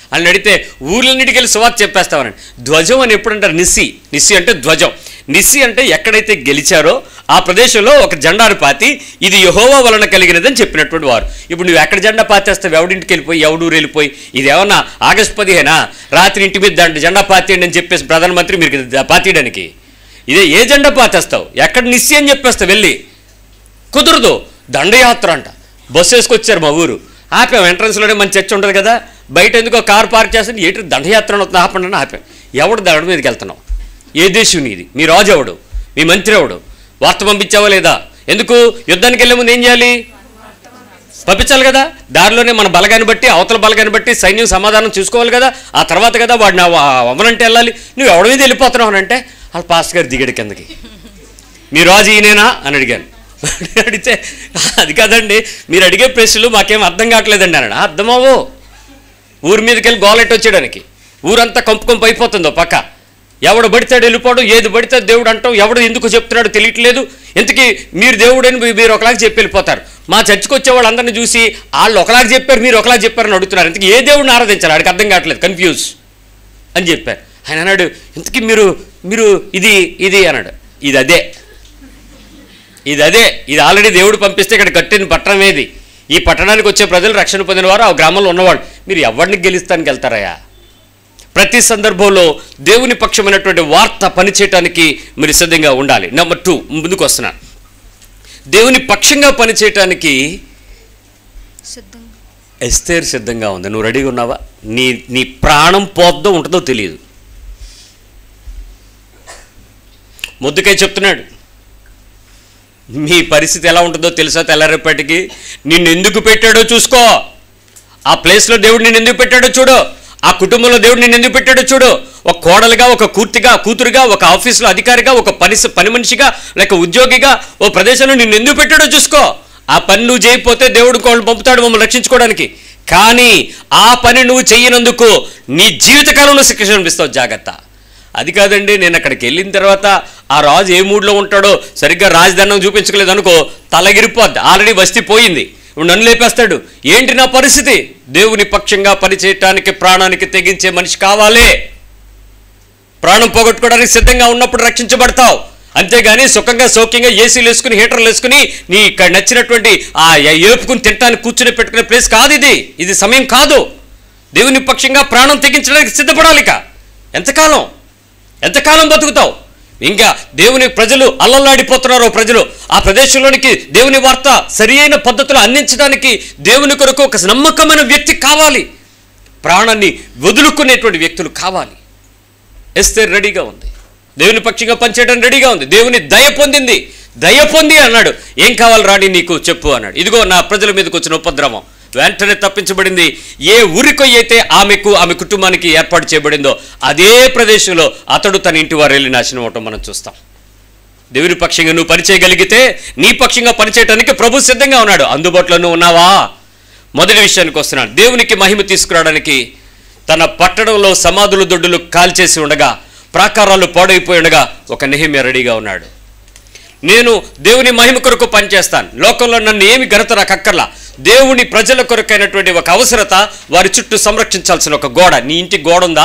అని అడిగితే ఊర్లన్నిటికి వెళ్ళి సువార్త చెప్పేస్తామని ధ్వజం అని ఎప్పుడంటారు నిస్సి నిస్సి అంటే ధ్వజం నిస్సి అంటే ఎక్కడైతే గెలిచారో ఆ ప్రదేశంలో ఒక జెండాను పాతి ఇది యహోవా వలన కలిగినదని చెప్పినటువంటి వారు ఇప్పుడు నువ్వు ఎక్కడ జెండా పాతేస్తావు ఎవడింటికి వెళ్ళిపోయి ఎవడూరు వెళ్ళిపోయి ఇది ఏమన్నా ఆగస్టు పదిహేనా రాత్రి ఇంటి మీద దండ జెండా పాతేయండి అని చెప్పేసి ప్రధానమంత్రి మీరు ద- పాతేయడానికి ఇదే ఏ జెండా పాతేస్తావు ఎక్కడ నిస్సి అని చెప్పేస్తావు వెళ్ళి కుదరదు దండయాత్ర అంట బస్సు వేసుకొచ్చారు మా ఊరు ఆపాం ఎంట్రన్స్లోనే మంచి చర్చ ఉంటుంది కదా బయట ఎందుకో కార్ పార్క్ చేస్తే ఏంటి దండయాత్ర అని వస్తుంది ఆపండి అని ఆపాం ఎవడు దండ మీదకి వెళ్తున్నావు ఏ దేశం నీది మీ రాజు ఎవడు మీ మంత్రి ఎవడు వార్త పంపించావా లేదా ఎందుకు యుద్ధానికి వెళ్ళే ముందు ఏం చేయాలి పంపించాలి కదా దారిలోనే మన బలగాన్ని బట్టి అవతల బలగాన్ని బట్టి సైన్యం సమాధానం చూసుకోవాలి కదా ఆ తర్వాత కదా వాడిని అవ్వనంటే వెళ్ళాలి నువ్వు ఎవడి మీద వెళ్ళిపోతున్నావు అని అంటే వాళ్ళ పాస్టర్ గారు దిగాడు కిందకి మీ రాజు ఈయనేనా అని అడిగాను అడిగితే అది కాదండి మీరు అడిగే ప్రశ్నలు మాకేం అర్థం కావట్లేదండి అన్నాడు "ఆ, అర్థమవ్వు ఊరి మీదకి వెళ్ళి గోలెట్ వచ్చేయడానికి ఊరంతా కంపు కంపు అయిపోతుందో పక్క ఎవడు పడితాడు వెళ్ళిపోవడం ఏది పడితే దేవుడు అంటాం ఎవడు ఎందుకు చెప్తున్నాడో తెలియట్లేదు ఇంతకీ మీరు దేవుడని మీ- మీరు ఒకలాగా చెప్పి వెళ్ళిపోతారు మా చర్చికి వచ్చే వాళ్ళందరినీ చూసి వాళ్ళు ఒకలాగా చెప్పారు మీరు ఒకలాగా చెప్పారని అడుగుతున్నారు ఇంతకీ ఏ దేవుడిని ఆరాధించాలి ఆడికి అర్థం కావట్లేదు కన్ఫ్యూజ్ అని చెప్పారు ఆయన అన్నాడు ఇంతకీ మీరు మీరు ఇది ఇది అన్నాడు ఇది అదే ఇది అదే ఇది ఆల్రెడీ దేవుడు పంపిస్తే ఇక్కడ కట్టిన పట్టణం ఏది ఈ పట్టణానికి వచ్చే ప్రజలు రక్షణ పొందిన వారు ఆ గ్రామంలో ఉన్నవాళ్ళు మీరు ఎవరిని గెలుస్తానికి వెళ్తారయ్యా ప్రతి సందర్భంలో దేవుని పక్షమైనటువంటి వార్త పనిచేయటానికి మీరు సిద్ధంగా ఉండాలి నెంబర్ టూ ముందుకు వస్తున్నా దేవుని పక్షంగా పనిచేయటానికి సిద్ధంగా ఎస్తేర్ సిద్ధంగా ఉంది నువ్వు రెడీగా ఉన్నావా నీ నీ ప్రాణం పోద్దో ఉంటుందో తెలియదు ముద్దుకై చెప్తున్నాడు మీ పరిస్థితి ఎలా ఉంటుందో తెలుసా తెల్లారేపటికి నిన్ను ఎందుకు పెట్టాడో చూసుకో ఆ ప్లేస్లో దేవుడు నిన్ను ఎందుకు పెట్టాడో చూడు ఆ కుటుంబంలో దేవుడు నిన్ను ఎందుకు పెట్టాడో చూడు ఒక కోడలుగా ఒక కూర్తిగా కూతురుగా ఒక ఆఫీసులో అధికారిగా ఒక పని పని మనిషిగా లేక ఉద్యోగిగా ఓ ప్రదేశంలో నిన్ను ఎందుకు పెట్టాడో చూసుకో ఆ పని నువ్వు చేయకపోతే దేవుడు కోళ్ళు పంపుతాడు మమ్మల్ని రక్షించుకోవడానికి కానీ ఆ పని నువ్వు చెయ్యనందుకు నీ జీవితకాలంలో శిక్ష అనిపిస్తావు జాగ్రత్త అది కాదండి నేను అక్కడికి వెళ్ళిన తర్వాత ఆ రాజు ఏ మూడ్లో ఉంటాడో సరిగ్గా రాజధానం చూపించలేదు అనుకో తలగిరిపోద్ది ఆల్రెడీ వస్తీ పోయింది ఇప్పుడు నన్ను లేపేస్తాడు ఏంటి నా పరిస్థితి దేవుని పక్షంగా పనిచేయటానికి ప్రాణానికి తెగించే మనిషి కావాలే ప్రాణం పోగొట్టుకోవడానికి సిద్ధంగా ఉన్నప్పుడు రక్షించబడతావు అంతేగాని సుఖంగా సౌఖ్యంగా ఏసీలు వేసుకుని హీటర్లు వేసుకుని నీ ఇక్కడ నచ్చినటువంటి ఆ ఏపుకుని తినటానికి కూర్చుని పెట్టుకునే ప్లేస్ కాదు ఇది ఇది సమయం కాదు దేవుని పక్షంగా ప్రాణం తెగించడానికి సిద్ధపడాలి ఇక ఎంతకాలం ఎంతకాలం బతుకుతావు ఇంకా దేవుని ప్రజలు అల్లల్లాడిపోతున్నారు ప్రజలు ఆ ప్రదేశంలోనికి దేవుని వార్త సరి అయిన పద్ధతిలో అందించడానికి దేవుని కొరకు ఒక నమ్మకమైన వ్యక్తి కావాలి ప్రాణాన్ని వదులుకునేటువంటి వ్యక్తులు కావాలి ఎస్తే రెడీగా ఉంది దేవుని పక్షంగా పనిచేయడం రెడీగా ఉంది దేవుని దయ పొందింది దయ పొంది అన్నాడు ఏం కావాలి రాణి నీకు చెప్పు అన్నాడు ఇదిగో నా ప్రజల మీదకి వచ్చిన ఉపద్రవం వెంటనే తప్పించబడింది ఏ ఊరికో అయితే ఆమెకు ఆమె కుటుంబానికి ఏర్పాటు చేయబడిందో అదే ప్రదేశంలో అతడు తన ఇంటి వారు వెళ్ళి నాశనం అవటం మనం చూస్తాం దేవుని పక్షంగా నువ్వు పనిచేయగలిగితే నీ పక్షంగా పనిచేయటానికి ప్రభు సిద్ధంగా ఉన్నాడు అందుబాటులో నువ్వు ఉన్నావా మొదటి విషయానికి వస్తున్నాను దేవునికి మహిమ తీసుకురావడానికి తన పట్టణంలో సమాధులు దొడ్డులు కాల్చేసి ఉండగా ప్రాకారాలు పాడైపోయి ఉండగా ఒక నెహిమ్య రెడీగా ఉన్నాడు నేను దేవుని మహిమ కొరకు పనిచేస్తాను లోకంలో నన్ను ఏమి ఘనత నాకు అక్కర్లా దేవుని ప్రజల కొరకైనటువంటి ఒక అవసరత వారి చుట్టూ సంరక్షించాల్సిన ఒక గోడ నీ ఇంటి గోడ ఉందా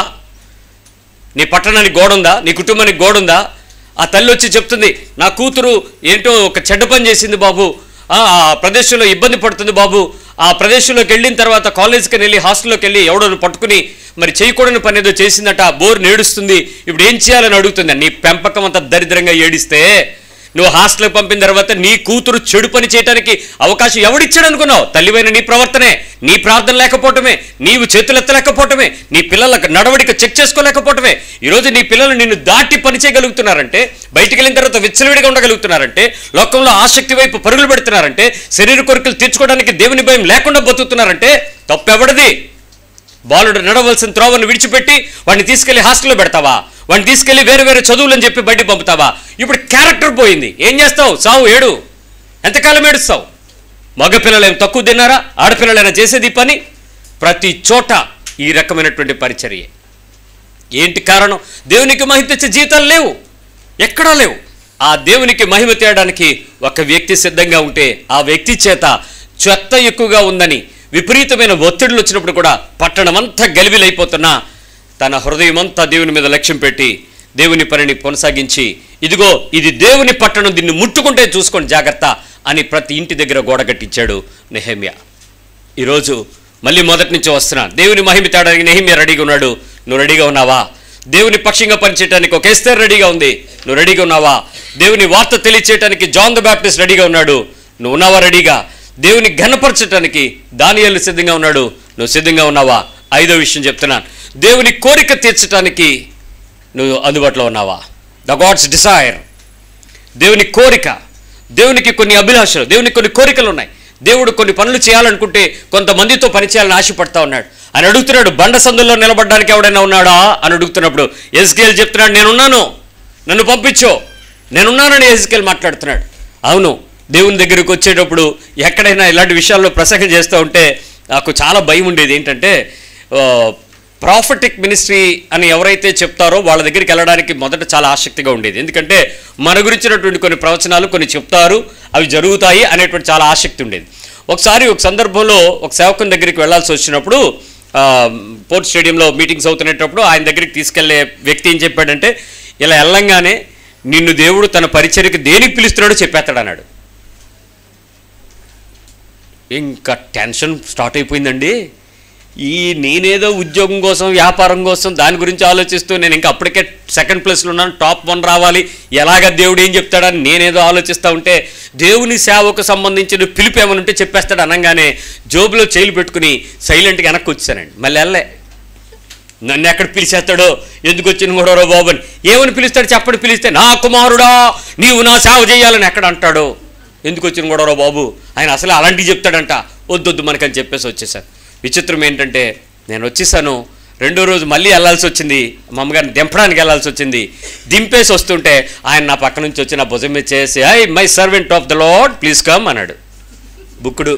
నీ పట్టణానికి గోడ ఉందా నీ కుటుంబానికి గోడ ఉందా ఆ తల్లి వచ్చి చెప్తుంది నా కూతురు ఏంటో ఒక చెడ్డ పని చేసింది బాబు ఆ ఆ ప్రదేశంలో ఇబ్బంది పడుతుంది బాబు ఆ ప్రదేశంలోకి వెళ్ళిన తర్వాత కాలేజ్కి వెళ్ళి హాస్టల్లోకి వెళ్ళి ఎవడో పట్టుకుని మరి చేయకూడని పని ఏదో చేసిందట బోర్ నేడుస్తుంది ఇప్పుడు ఏం చేయాలని అడుగుతుంది నీ పెంపకం అంతా దరిద్రంగా ఏడిస్తే నువ్వు హాస్టల్కి పంపిన తర్వాత నీ కూతురు చెడు పని చేయడానికి అవకాశం ఎవడిచ్చాడు అనుకున్నావు తల్లివైన నీ ప్రవర్తనే నీ ప్రార్థన లేకపోవటమే నీవు చేతులెత్తలేకపోవటమే నీ పిల్లల నడవడిక చెక్ చేసుకోలేకపోవటమే ఈరోజు నీ పిల్లలు నిన్ను దాటి పని చేయగలుగుతున్నారంటే బయటికి వెళ్ళిన తర్వాత విచ్చలవిడిగా ఉండగలుగుతున్నారంటే లోకంలో ఆసక్తి వైపు పరుగులు పెడుతున్నారంటే శరీర కోరికలు తీర్చుకోవడానికి దేవుని భయం లేకుండా బతుకుతున్నారంటే తప్పెవడిది బాలుడు నడవలసిన త్రోవను విడిచిపెట్టి వాడిని తీసుకెళ్లి హాస్టల్లో పెడతావా వాడిని తీసుకెళ్లి వేరే వేరే చదువులని చెప్పి బయటికి పంపుతావా ఇప్పుడు క్యారెక్టర్ పోయింది ఏం చేస్తావు సావు ఏడు ఎంతకాలం ఏడుస్తావు మగపిల్లలు ఏం తక్కువ తిన్నారా ఆడపిల్లలైనా చేసేది ఈ పని ప్రతి చోట ఈ రకమైనటువంటి పరిచర్య ఏంటి కారణం దేవునికి మహిమ తెచ్చే జీవితాలు లేవు ఎక్కడా లేవు ఆ దేవునికి మహిమ తేయడానికి ఒక వ్యక్తి సిద్ధంగా ఉంటే ఆ వ్యక్తి చేత చెత్త ఎక్కువగా ఉందని విపరీతమైన ఒత్తిడులు వచ్చినప్పుడు కూడా పట్టణమంతా గలిబిలైపోతున్నా తన హృదయమంతా దేవుని మీద లక్ష్యం పెట్టి దేవుని పనిని కొనసాగించి ఇదిగో ఇది దేవుని పట్టణం దీన్ని ముట్టుకుంటే చూసుకోండి జాగ్రత్త అని ప్రతి ఇంటి దగ్గర గోడ కట్టించాడు నెహమ్యా ఈరోజు మళ్ళీ మొదటి నుంచి వస్తున్నా దేవుని మహిమ తేడానికి నెహిమ్య రెడీగా ఉన్నాడు నువ్వు రెడీగా ఉన్నావా దేవుని పక్షంగా పనిచేయడానికి ఒక ఎస్తర్ రెడీగా ఉంది నువ్వు రెడీగా ఉన్నావా దేవుని వార్త తెలియచేయడానికి జాన్ ద బ్యాప్టిస్ట్ రెడీగా ఉన్నాడు నువ్వు ఉన్నావా రెడీగా దేవుని ఘనపరచడానికి దానియాలు సిద్ధంగా ఉన్నాడు నువ్వు సిద్ధంగా ఉన్నావా ఐదో విషయం చెప్తున్నాను దేవుని కోరిక తీర్చడానికి నువ్వు అందుబాటులో ఉన్నావా ద గాడ్స్ డిసైర్ దేవుని కోరిక దేవునికి కొన్ని అభిలాషలు దేవునికి కొన్ని కోరికలు ఉన్నాయి దేవుడు కొన్ని పనులు చేయాలనుకుంటే కొంతమందితో పని చేయాలని ఆశపడతా ఉన్నాడు అని అడుగుతున్నాడు బండ సందుల్లో నిలబడడానికి ఎవడైనా ఉన్నాడా అని అడుగుతున్నప్పుడు ఎస్కేల్ చెప్తున్నాడు నేనున్నాను నన్ను పంపించో నేనున్నానని ఎస్కేల్ మాట్లాడుతున్నాడు అవును దేవుని దగ్గరికి వచ్చేటప్పుడు ఎక్కడైనా ఇలాంటి విషయాల్లో ప్రసంగం చేస్తూ ఉంటే నాకు చాలా భయం ఉండేది ఏంటంటే ఆ, ప్రాఫిటిక్ మినిస్ట్రీ అని ఎవరైతే చెప్తారో వాళ్ళ దగ్గరికి వెళ్ళడానికి మొదట చాలా ఆసక్తిగా ఉండేది ఎందుకంటే మన గురించినటువంటి కొన్ని ప్రవచనాలు కొన్ని చెప్తారు అవి జరుగుతాయి అనేటువంటి చాలా ఆసక్తి ఉండేది ఒకసారి ఒక సందర్భంలో ఒక సేవకుని దగ్గరికి వెళ్ళాల్సి వచ్చినప్పుడు ఆ, పోర్ట్ స్టేడియంలో మీటింగ్స్ అవుతున్నప్పుడు ఆయన దగ్గరికి తీసుకెళ్లే వ్యక్తి ఏం చెప్పాడంటే ఇలా వెళ్ళంగానే నిన్ను దేవుడు తన పరిచర్యకి దేనికి పిలుస్తున్నాడో చెప్పేస్తాడు అన్నాడు ఇంకా టెన్షన్ స్టార్ట్ అయిపోయిందండి ఈ నేనేదో ఉద్యోగం కోసం వ్యాపారం కోసం దాని గురించి ఆలోచిస్తూ నేను ఇంకా అప్పటికే సెకండ్ ప్లేస్లో ఉన్నాను టాప్ వన్ రావాలి ఎలాగ దేవుడు ఏం చెప్తాడని నేనేదో ఆలోచిస్తూ ఉంటే దేవుని సేవకు సంబంధించిన పిలుపు ఏమైనా ఉంటే చెప్పేస్తాడు అనగానే జోబులో చేయిలు పెట్టుకుని సైలెంట్గా వెనక్కి వచ్చానండి మళ్ళీ వెళ్ళే నన్ను ఎక్కడ పిలిచేస్తాడో ఎందుకు వచ్చిన కూడా బాబు అని ఏమని పిలుస్తాడు చెప్పని పిలిస్తే నా కుమారుడా నీవు నా సేవ చేయాలని ఎక్కడ అంటాడో ఎందుకు వచ్చిన కూడా బాబు ఆయన అసలు అలాంటివి చెప్తాడంట వద్దొద్దు మనకని చెప్పేసి వచ్చేసాను విచిత్రం ఏంటంటే నేను వచ్చేసాను రెండో రోజు మళ్ళీ వెళ్ళాల్సి వచ్చింది మా అమ్మగారిని దింపడానికి వెళ్ళాల్సి వచ్చింది దింపేసి వస్తుంటే ఆయన నా పక్క నుంచి వచ్చి నా భుజం మీద చేసి I my servant of the Lord please come అన్నాడు బుక్కుడు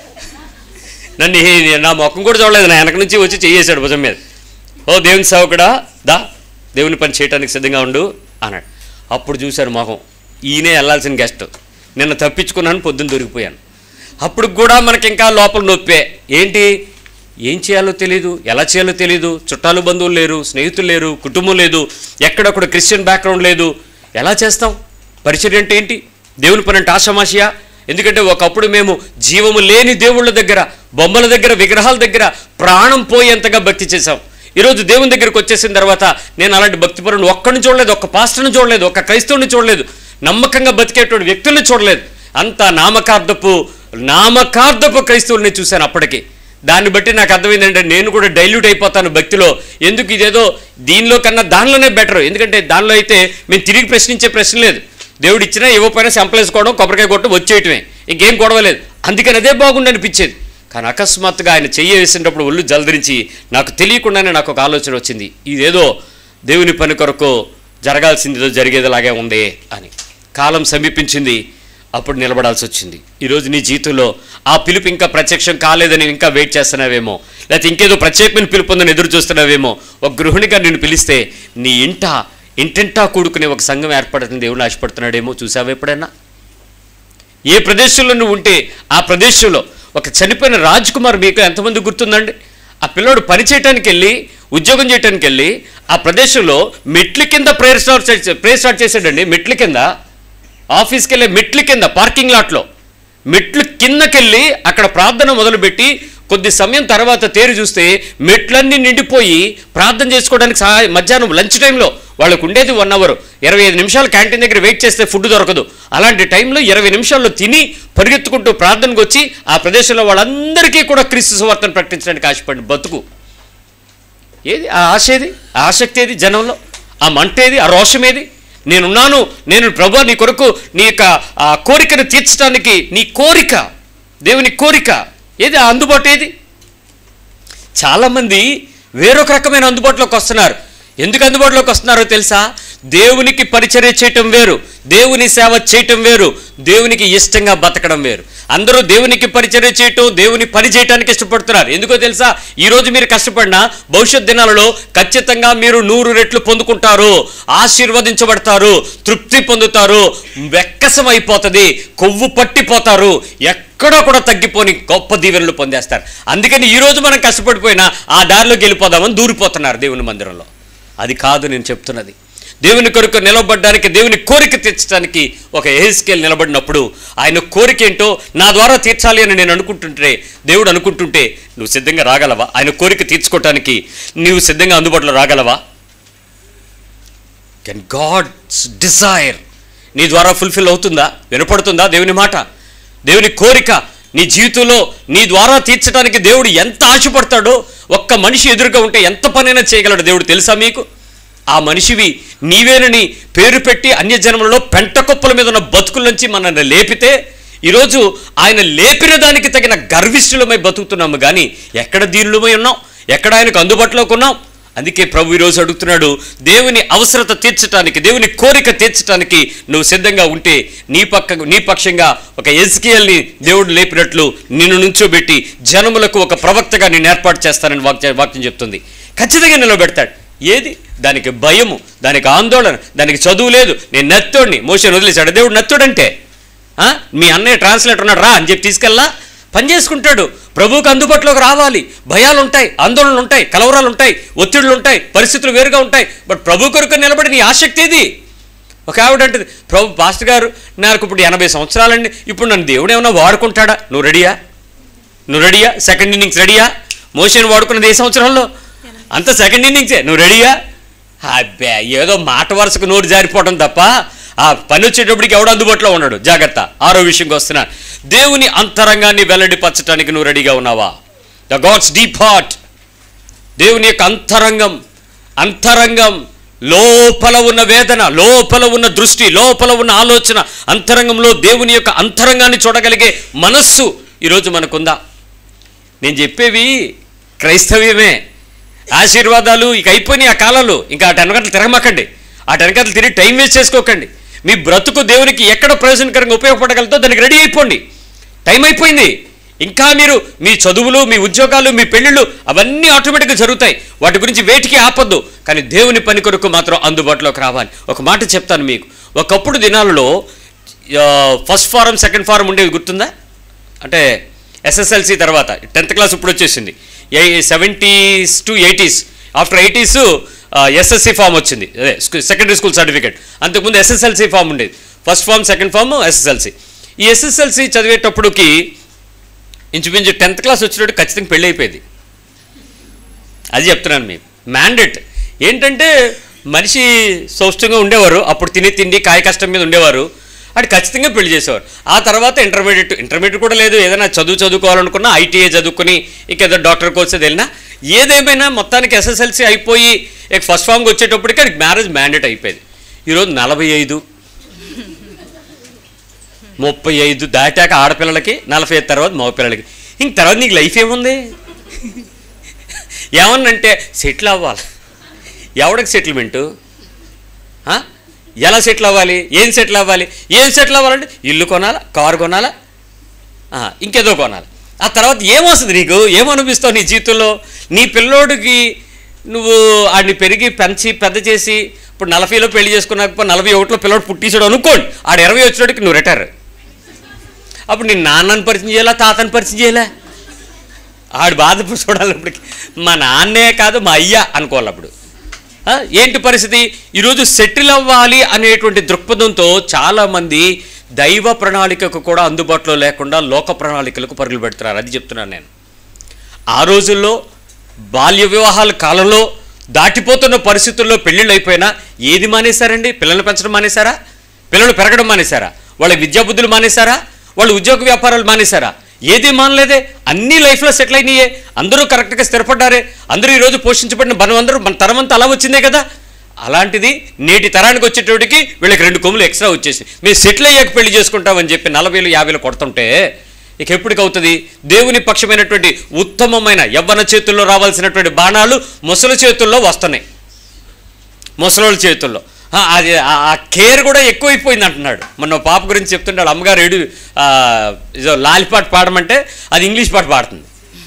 నన్ను ఈ- నా ముఖం కూడా చూడలేదు నా వెనక నుంచి వచ్చి చేయేశాడు భుజం మీద ఓ దేవుని సేవకుడా దా దేవుని పని చేయడానికి సిద్ధంగా ఉండు అన్నాడు అప్పుడు చూశారు మొహం ఈయనే వెళ్ళాల్సిన గెస్ట్ నిన్న తప్పించుకున్నాను పొద్దున్న దొరికిపోయాను అప్పుడు కూడా మనకి ఇంకా లోపల నొప్పే ఏంటి ఏం చేయాలో తెలియదు ఎలా చేయాలో తెలియదు చుట్టాలు బంధువులు లేరు స్నేహితులు లేరు కుటుంబం లేదు ఎక్కడొక్కడ క్రిస్టియన్ బ్యాక్గ్రౌండ్ లేదు ఎలా చేస్తాం పరిచర్య అంటే ఏంటి దేవుని పని అంటే ఆషమాషియా ఎందుకంటే ఒకప్పుడు మేము జీవము లేని దేవుళ్ళ దగ్గర బొమ్మల దగ్గర విగ్రహాల దగ్గర ప్రాణం పోయేంతగా భక్తి చేశాం ఈరోజు దేవుని దగ్గరికి వచ్చేసిన తర్వాత నేను అలాంటి భక్తి పరుని ఒక్కడిని చూడలేదు ఒక్క పాస్టర్ని చూడలేదు ఒక్క క్రైస్తవుని చూడలేదు నమ్మకంగా బతికేటువంటి వ్యక్తుల్ని చూడలేదు అంత నామకార్థపు నామకార్థపు క్రైస్తవుల్ని చూశాను అప్పటికి దాన్ని బట్టి నాకు అర్థమైందంటే నేను కూడా డైల్యూట్ అయిపోతాను భక్తిలో ఎందుకు ఇదేదో దీనిలో కన్నా దానిలోనే బెటర్ ఎందుకంటే దానిలో అయితే మేము తిరిగి ప్రశ్నించే ప్రశ్న లేదు దేవుడు ఇచ్చినా ఇవ్వకపోయినా సంపలేసుకోవడం కొబ్బరికాయ కొట్టడం వచ్చేయటమే ఇంకేం గొడవలేదు అందుకని అదే బాగుండి అనిపించేది కానీ అకస్మాత్తుగా ఆయన చెయ్యి వేసినప్పుడు ఒళ్ళు జలదరించి నాకు తెలియకుండానే నాకు ఒక ఆలోచన వచ్చింది ఇదేదో దేవుని పని కొరకు జరగాల్సిందిదో జరిగేదిలాగే ఉంది అని కాలం సమీపించింది అప్పుడు నిలబడాల్సి వచ్చింది ఈరోజు నీ జీవితంలో ఆ పిలుపు ఇంకా ప్రత్యక్షం కాలేదని ఇంకా వెయిట్ చేస్తున్నావేమో లేకపోతే ఇంకేదో ప్రత్యేకమైన పిలుపు ఉందని ఎదురు చూస్తున్నావేమో ఒక గృహిణిగా నిన్ను పిలిస్తే నీ ఇంట ఇంటింటా కూడుకునే ఒక సంఘం ఏర్పడుతుంది దేవుడు ఆశపడుతున్నాడేమో చూసావా ఎప్పుడైనా ఏ ప్రదేశంలో నువ్వు ఉంటే ఆ ప్రదేశంలో ఒక చనిపోయిన రాజ్ కుమార్ మీకు ఎంతమంది గుర్తుందండి ఆ పిల్లోడు పని చేయటానికి వెళ్ళి ఉద్యోగం చేయటానికి వెళ్ళి ఆ ప్రదేశంలో మెట్ల కింద ప్రేయర్ స్టార్ట్ చేసే ప్రేయర్ స్టార్ట్ చేశాడండి మెట్ల కింద ఆఫీస్కి వెళ్ళే మెట్ల కింద పార్కింగ్ లాట్లో మెట్లు కిందకెళ్ళి అక్కడ ప్రార్థన మొదలుపెట్టి కొద్ది సమయం తర్వాత తేరి చూస్తే మెట్లన్నీ నిండిపోయి ప్రార్థన చేసుకోవడానికి సహాయ మధ్యాహ్నం లంచ్ టైంలో వాళ్ళకు ఉండేది వన్ అవర్ ఇరవై ఐదు నిమిషాలు క్యాంటీన్ దగ్గర వెయిట్ చేస్తే ఫుడ్ దొరకదు అలాంటి టైంలో ఇరవై నిమిషాల్లో తిని పరిగెత్తుకుంటూ ప్రార్థనకు వచ్చి ఆ ప్రదేశంలో వాళ్ళందరికీ కూడా క్రీస్తు సువార్తను ప్రకటించడానికి ఆశపడి బతుకు ఏది ఆ ఆశ ఏది ఆ ఆసక్తి ఏది జనంలో ఆ మంట ఏది ఆ రోషం ఏది నేనున్నాను నేను ప్రభు నీ కొరకు నీ యొక్క ఆ కోరికను తీర్చడానికి నీ కోరిక దేవుని కోరిక ఏది ఆ అందుబాటు ఏది చాలామంది వేరొక రకమైన అందుబాటులోకి వస్తున్నారు ఎందుకు అందుబాటులోకి వస్తున్నారో తెలుసా దేవునికి పరిచర్య చేయటం వేరు దేవుని సేవ చేయటం వేరు దేవునికి ఇష్టంగా బతకడం వేరు అందరూ దేవునికి పరిచర్య చేయటం దేవుని పని చేయటానికి ఇష్టపడుతున్నారు ఎందుకో తెలుసా ఈరోజు మీరు కష్టపడినా భవిష్యత్ దినాలలో ఖచ్చితంగా మీరు నూరు రెట్లు పొందుకుంటారు ఆశీర్వదించబడతారు తృప్తి పొందుతారు వెక్కసం అయిపోతుంది కొవ్వు పట్టిపోతారు ఎక్కడో కూడా తగ్గిపోని గొప్ప దీవెనలు పొందేస్తారు అందుకని ఈరోజు మనం కష్టపడిపోయినా ఆ దారిలోకి వెళ్ళిపోదామని దూరిపోతున్నారు దేవుని మందిరంలో అది కాదు నేను చెప్తున్నది దేవుని కొరకు నిలబడడానికి దేవుని కోరిక తీర్చడానికి ఒక ఏహెస్కేల్ నిలబడినప్పుడు ఆయన కోరిక ఏంటో నా ద్వారా తీర్చాలి అని నేను అనుకుంటుంటే దేవుడు అనుకుంటుంటే నువ్వు సిద్ధంగా రాగలవా ఆయన కోరిక తీర్చుకోవటానికి నీవు సిద్ధంగా అందుబాటులో రాగలవా కెన్ గాడ్స్ డిజైర్ నీ ద్వారా ఫుల్ఫిల్ అవుతుందా వినపడుతుందా దేవుని మాట దేవుని కోరిక నీ జీవితంలో నీ ద్వారా తీర్చడానికి దేవుడు ఎంత ఆశపడతాడో ఒక్క మనిషి ఎదురుగా ఉంటే ఎంత పనైనా చేయగలడు దేవుడు తెలుసా మీకు ఆ మనిషివి నీవేనని పేరు పెట్టి అన్యజన్మలలో పెంట కుప్పల మీద ఉన్న బతుకుల నుంచి మనల్ని లేపితే ఈరోజు ఆయన లేపిన దానికి తగిన గర్విష్ఠులమై బతుకుతున్నాము కానీ ఎక్కడ దీనులమై ఉన్నాం ఎక్కడ ఆయనకు అందుబాటులోకి ఉన్నాం అందుకే ప్రభు ఈరోజు అడుగుతున్నాడు దేవుని అవసరత తీర్చడానికి దేవుని కోరిక తీర్చడానికి నువ్వు సిద్ధంగా ఉంటే నీ పక్క నీ పక్షంగా ఒక ఎస్కేఎల్ని దేవుడు లేపినట్లు నిన్ను నుంచోబెట్టి జనములకు ఒక ప్రవక్తగా నేను ఏర్పాటు చేస్తానని వాక్య వాక్యం చెప్తుంది ఖచ్చితంగా నిలబెడతాడు ఏది దానికి భయము దానికి ఆందోళన దానికి చదువు లేదు నేను నత్తోడిని మోషన్ వదిలేశాడు దేవుడు నత్తుడంటే ఆ? మీ అన్నయ్య ట్రాన్స్లేటర్ ఉన్నాడు రా అని చెప్పి తీసుకెళ్ళా పని చేసుకుంటాడు ప్రభువుకు అందుబాటులోకి రావాలి భయాలు ఉంటాయి ఆందోళనలు ఉంటాయి కలవరాలు ఉంటాయి ఒత్తిడులు ఉంటాయి పరిస్థితులు వేరుగా ఉంటాయి బట్ ప్రభు కొరకు నిలబడి నీ ఆసక్తి ఏది ఒక ఆవిడ అంటది ప్రభు పాస్టర్ గారు నాకు ఇప్పుడు ఎనభై సంవత్సరాలండి ఇప్పుడు నన్ను దేవుడు ఏమైనా వాడుకుంటాడా నువ్వు రెడీయా నువ్వు రెడీయా సెకండ్ ఇన్నింగ్స్ రెడీయా మోషన్ వాడుకున్నది ఏ సంవత్సరంలో అంత సెకండ్ ఇన్నింగ్సే నువ్వు రెడీయా అబ్బే ఏదో మాట వరుసకు నోరు జారిపోవడం తప్ప ఆ పని వచ్చేటప్పటికి ఎవడు అందుబాటులో ఉన్నాడు జాగ్రత్త ఆరో విషయంకి వస్తున్నా దేవుని అంతరంగాన్ని వెల్లడిపరచడానికి నువ్వు రెడీగా ఉన్నావా ద గాడ్స్ డీప్ హార్ట్ దేవుని యొక్క అంతరంగం అంతరంగం లోపల ఉన్న వేదన లోపల ఉన్న దృష్టి లోపల ఉన్న ఆలోచన అంతరంగంలో దేవుని యొక్క అంతరంగాన్ని చూడగలిగే మనస్సు ఈరోజు మనకుందా నేను చెప్పేవి క్రైస్తవ్యమే ఆశీర్వాదాలు ఇక అయిపోయినాయి ఆ కాలాలు ఇంకా ఆ వెనకట్లు తిరగమాకండి ఆ వెనకట్లు తిరిగి టైం వేస్ట్ చేసుకోకండి మీ బ్రతుకు దేవునికి ఎక్కడ ప్రయోజనకరంగా ఉపయోగపడగలదో దానికి రెడీ అయిపోండి టైం అయిపోయింది ఇంకా మీరు మీ చదువులు మీ ఉద్యోగాలు మీ పెళ్ళిళ్ళు అవన్నీ ఆటోమేటిక్గా జరుగుతాయి వాటి గురించి వేటికి ఆపద్దు కానీ దేవుని పని కొరకు మాత్రం అందుబాటులోకి రావాలి ఒక మాట చెప్తాను మీకు ఒకప్పుడు దినాలలో ఆ, ఫస్ట్ ఫారం సెకండ్ ఫారం ఉండేది గుర్తుందా అంటే ఎస్ఎస్ఎల్సి తర్వాత టెన్త్ క్లాస్ ఇప్పుడు వచ్చేసింది ఏ seventies to eighties after eighties SSC form వచ్చింది అదే సెకండరీ స్కూల్ సర్టిఫికేట్ అంతకుముందు ఎస్ఎస్ఎల్సి ఫామ్ ఉండేది first form second form SSLC ఈ ఎస్ఎస్ఎల్సి చదివేటప్పటికి ఇంచుమించు టెన్త్ క్లాస్ వచ్చినట్టు ఖచ్చితంగా పెళ్ళి అయిపోయింది అది చెప్తున్నాను మీకు మ్యాండేట్ ఏంటంటే మనిషి సౌష్ఠంగా ఉండేవారు అప్పుడు తినే తిండి కాయ కష్టం మీద ఉండేవారు అది ఖచ్చితంగా పెళ్లి చేసేవారు ఆ తర్వాత ఇంటర్మీడియట్ ఇంటర్మీడియట్ కూడా లేదు ఏదైనా చదువు చదువుకోవాలనుకున్నా ఐటీఐ చదువుకుని ఇక ఏదో డాక్టర్ కోర్స్ వెళ్ళినా ఏదేమైనా మొత్తానికి ఎస్ఎస్ఎల్సి అయిపోయి ఇక ఫస్ట్ ఫామ్కి వచ్చేటప్పటికి అది మ్యారేజ్ మ్యాండేట్ అయిపోయింది ఈరోజు నలభై ఐదు ముప్పై ఐదు దాటాక ఆడపిల్లలకి నలభై ఐదు తర్వాత మగపిల్లలకి ఇంక తర్వాత నీకు లైఫ్ ఏముంది ఏమన్నంటే సెటిల్ అవ్వాలి ఎవడికి సెటిల్మెంటు ఆ? ఎలా సెటిల్ అవ్వాలి ఏం సెటిల్ అవ్వాలి ఏం సెటిల్ అవ్వాలంటే ఇల్లు కొనాలా కారు కొనాలా ఆ, ఇంకేదో కొనాలి ఆ తర్వాత ఏమొస్తుంది నీకు ఏమనిపిస్తావు నీ జీవితంలో నీ పిల్లోడికి నువ్వు ఆడిని పెరిగి పెంచి పెద్ద చేసి ఇప్పుడు నలభైలో పెళ్లి చేసుకున్నాక నలభై ఒకటిలో పిల్లోడు పుట్టించాడు అనుకోండి ఆడు ఇరవై వచ్చినోడికి నువ్వు రిటైర్ అప్పుడు నీ నాన్నని పరిచయం చేయాలా తాతని పరిచయం చేయాలా ఆడు బాధ చూడాలి అప్పటికి మా నాన్నే కాదు మా అయ్యా అనుకోవాలి అప్పుడు ఆ, ఏంటి పరిస్థితి ఈరోజు సెటిల్ అవ్వాలి అనేటువంటి దృక్పథంతో చాలామంది దైవ ప్రణాళికకు కూడా అందుబాటులో లేకుండా లోక ప్రణాళికలకు పరుగులు పెడుతున్నారు అది చెప్తున్నాను నేను ఆ రోజుల్లో బాల్య వివాహాల కాలంలో దాటిపోతున్న పరిస్థితుల్లో పెళ్ళిళ్ళు అయిపోయినా ఏది మానేశారండి పిల్లల్ని పెంచడం మానేశారా పిల్లలు పెరగడం మానేశారా వాళ్ళ విద్యాబుద్ధులు మానేశారా వాళ్ళ ఉద్యోగ వ్యాపారాలు మానేశారా ఏది మానలేదే అన్ని లైఫ్లో సెటిల్ అయినాయే అందరూ కరెక్ట్గా స్థిరపడ్డారే అందరూ ఈరోజు పోషించబడిన మనం అందరూ మన తరం అంతా అలా వచ్చిందే కదా అలాంటిది నేటి తరానికి వచ్చేటోడికి వీళ్ళకి రెండు కొమ్ములు ఎక్స్ట్రా వచ్చేసి మేము సెటిల్ అయ్యాక పెళ్లి చేసుకుంటామని చెప్పి నలభైలు యాభైలు కొడుతుంటే ఇక ఎప్పటికి అవుతుంది దేవుని పక్షమైనటువంటి ఉత్తమమైన యవ్వన చేతుల్లో రావాల్సినటువంటి బాణాలు ముసలి చేతుల్లో వస్తున్నాయి ముసలోళ్ళ చేతుల్లో ఆ, అది ఆ- ఆ కేర్ కూడా ఎక్కువైపోయింది అంటున్నాడు మొన్న ఓ పాప గురించి చెప్తున్నాడు అమ్మగారు ఏడు ఆ, ఇదో లాలిపాట పాడమంటే అది ఇంగ్లీష్ పాట పాడుతుంది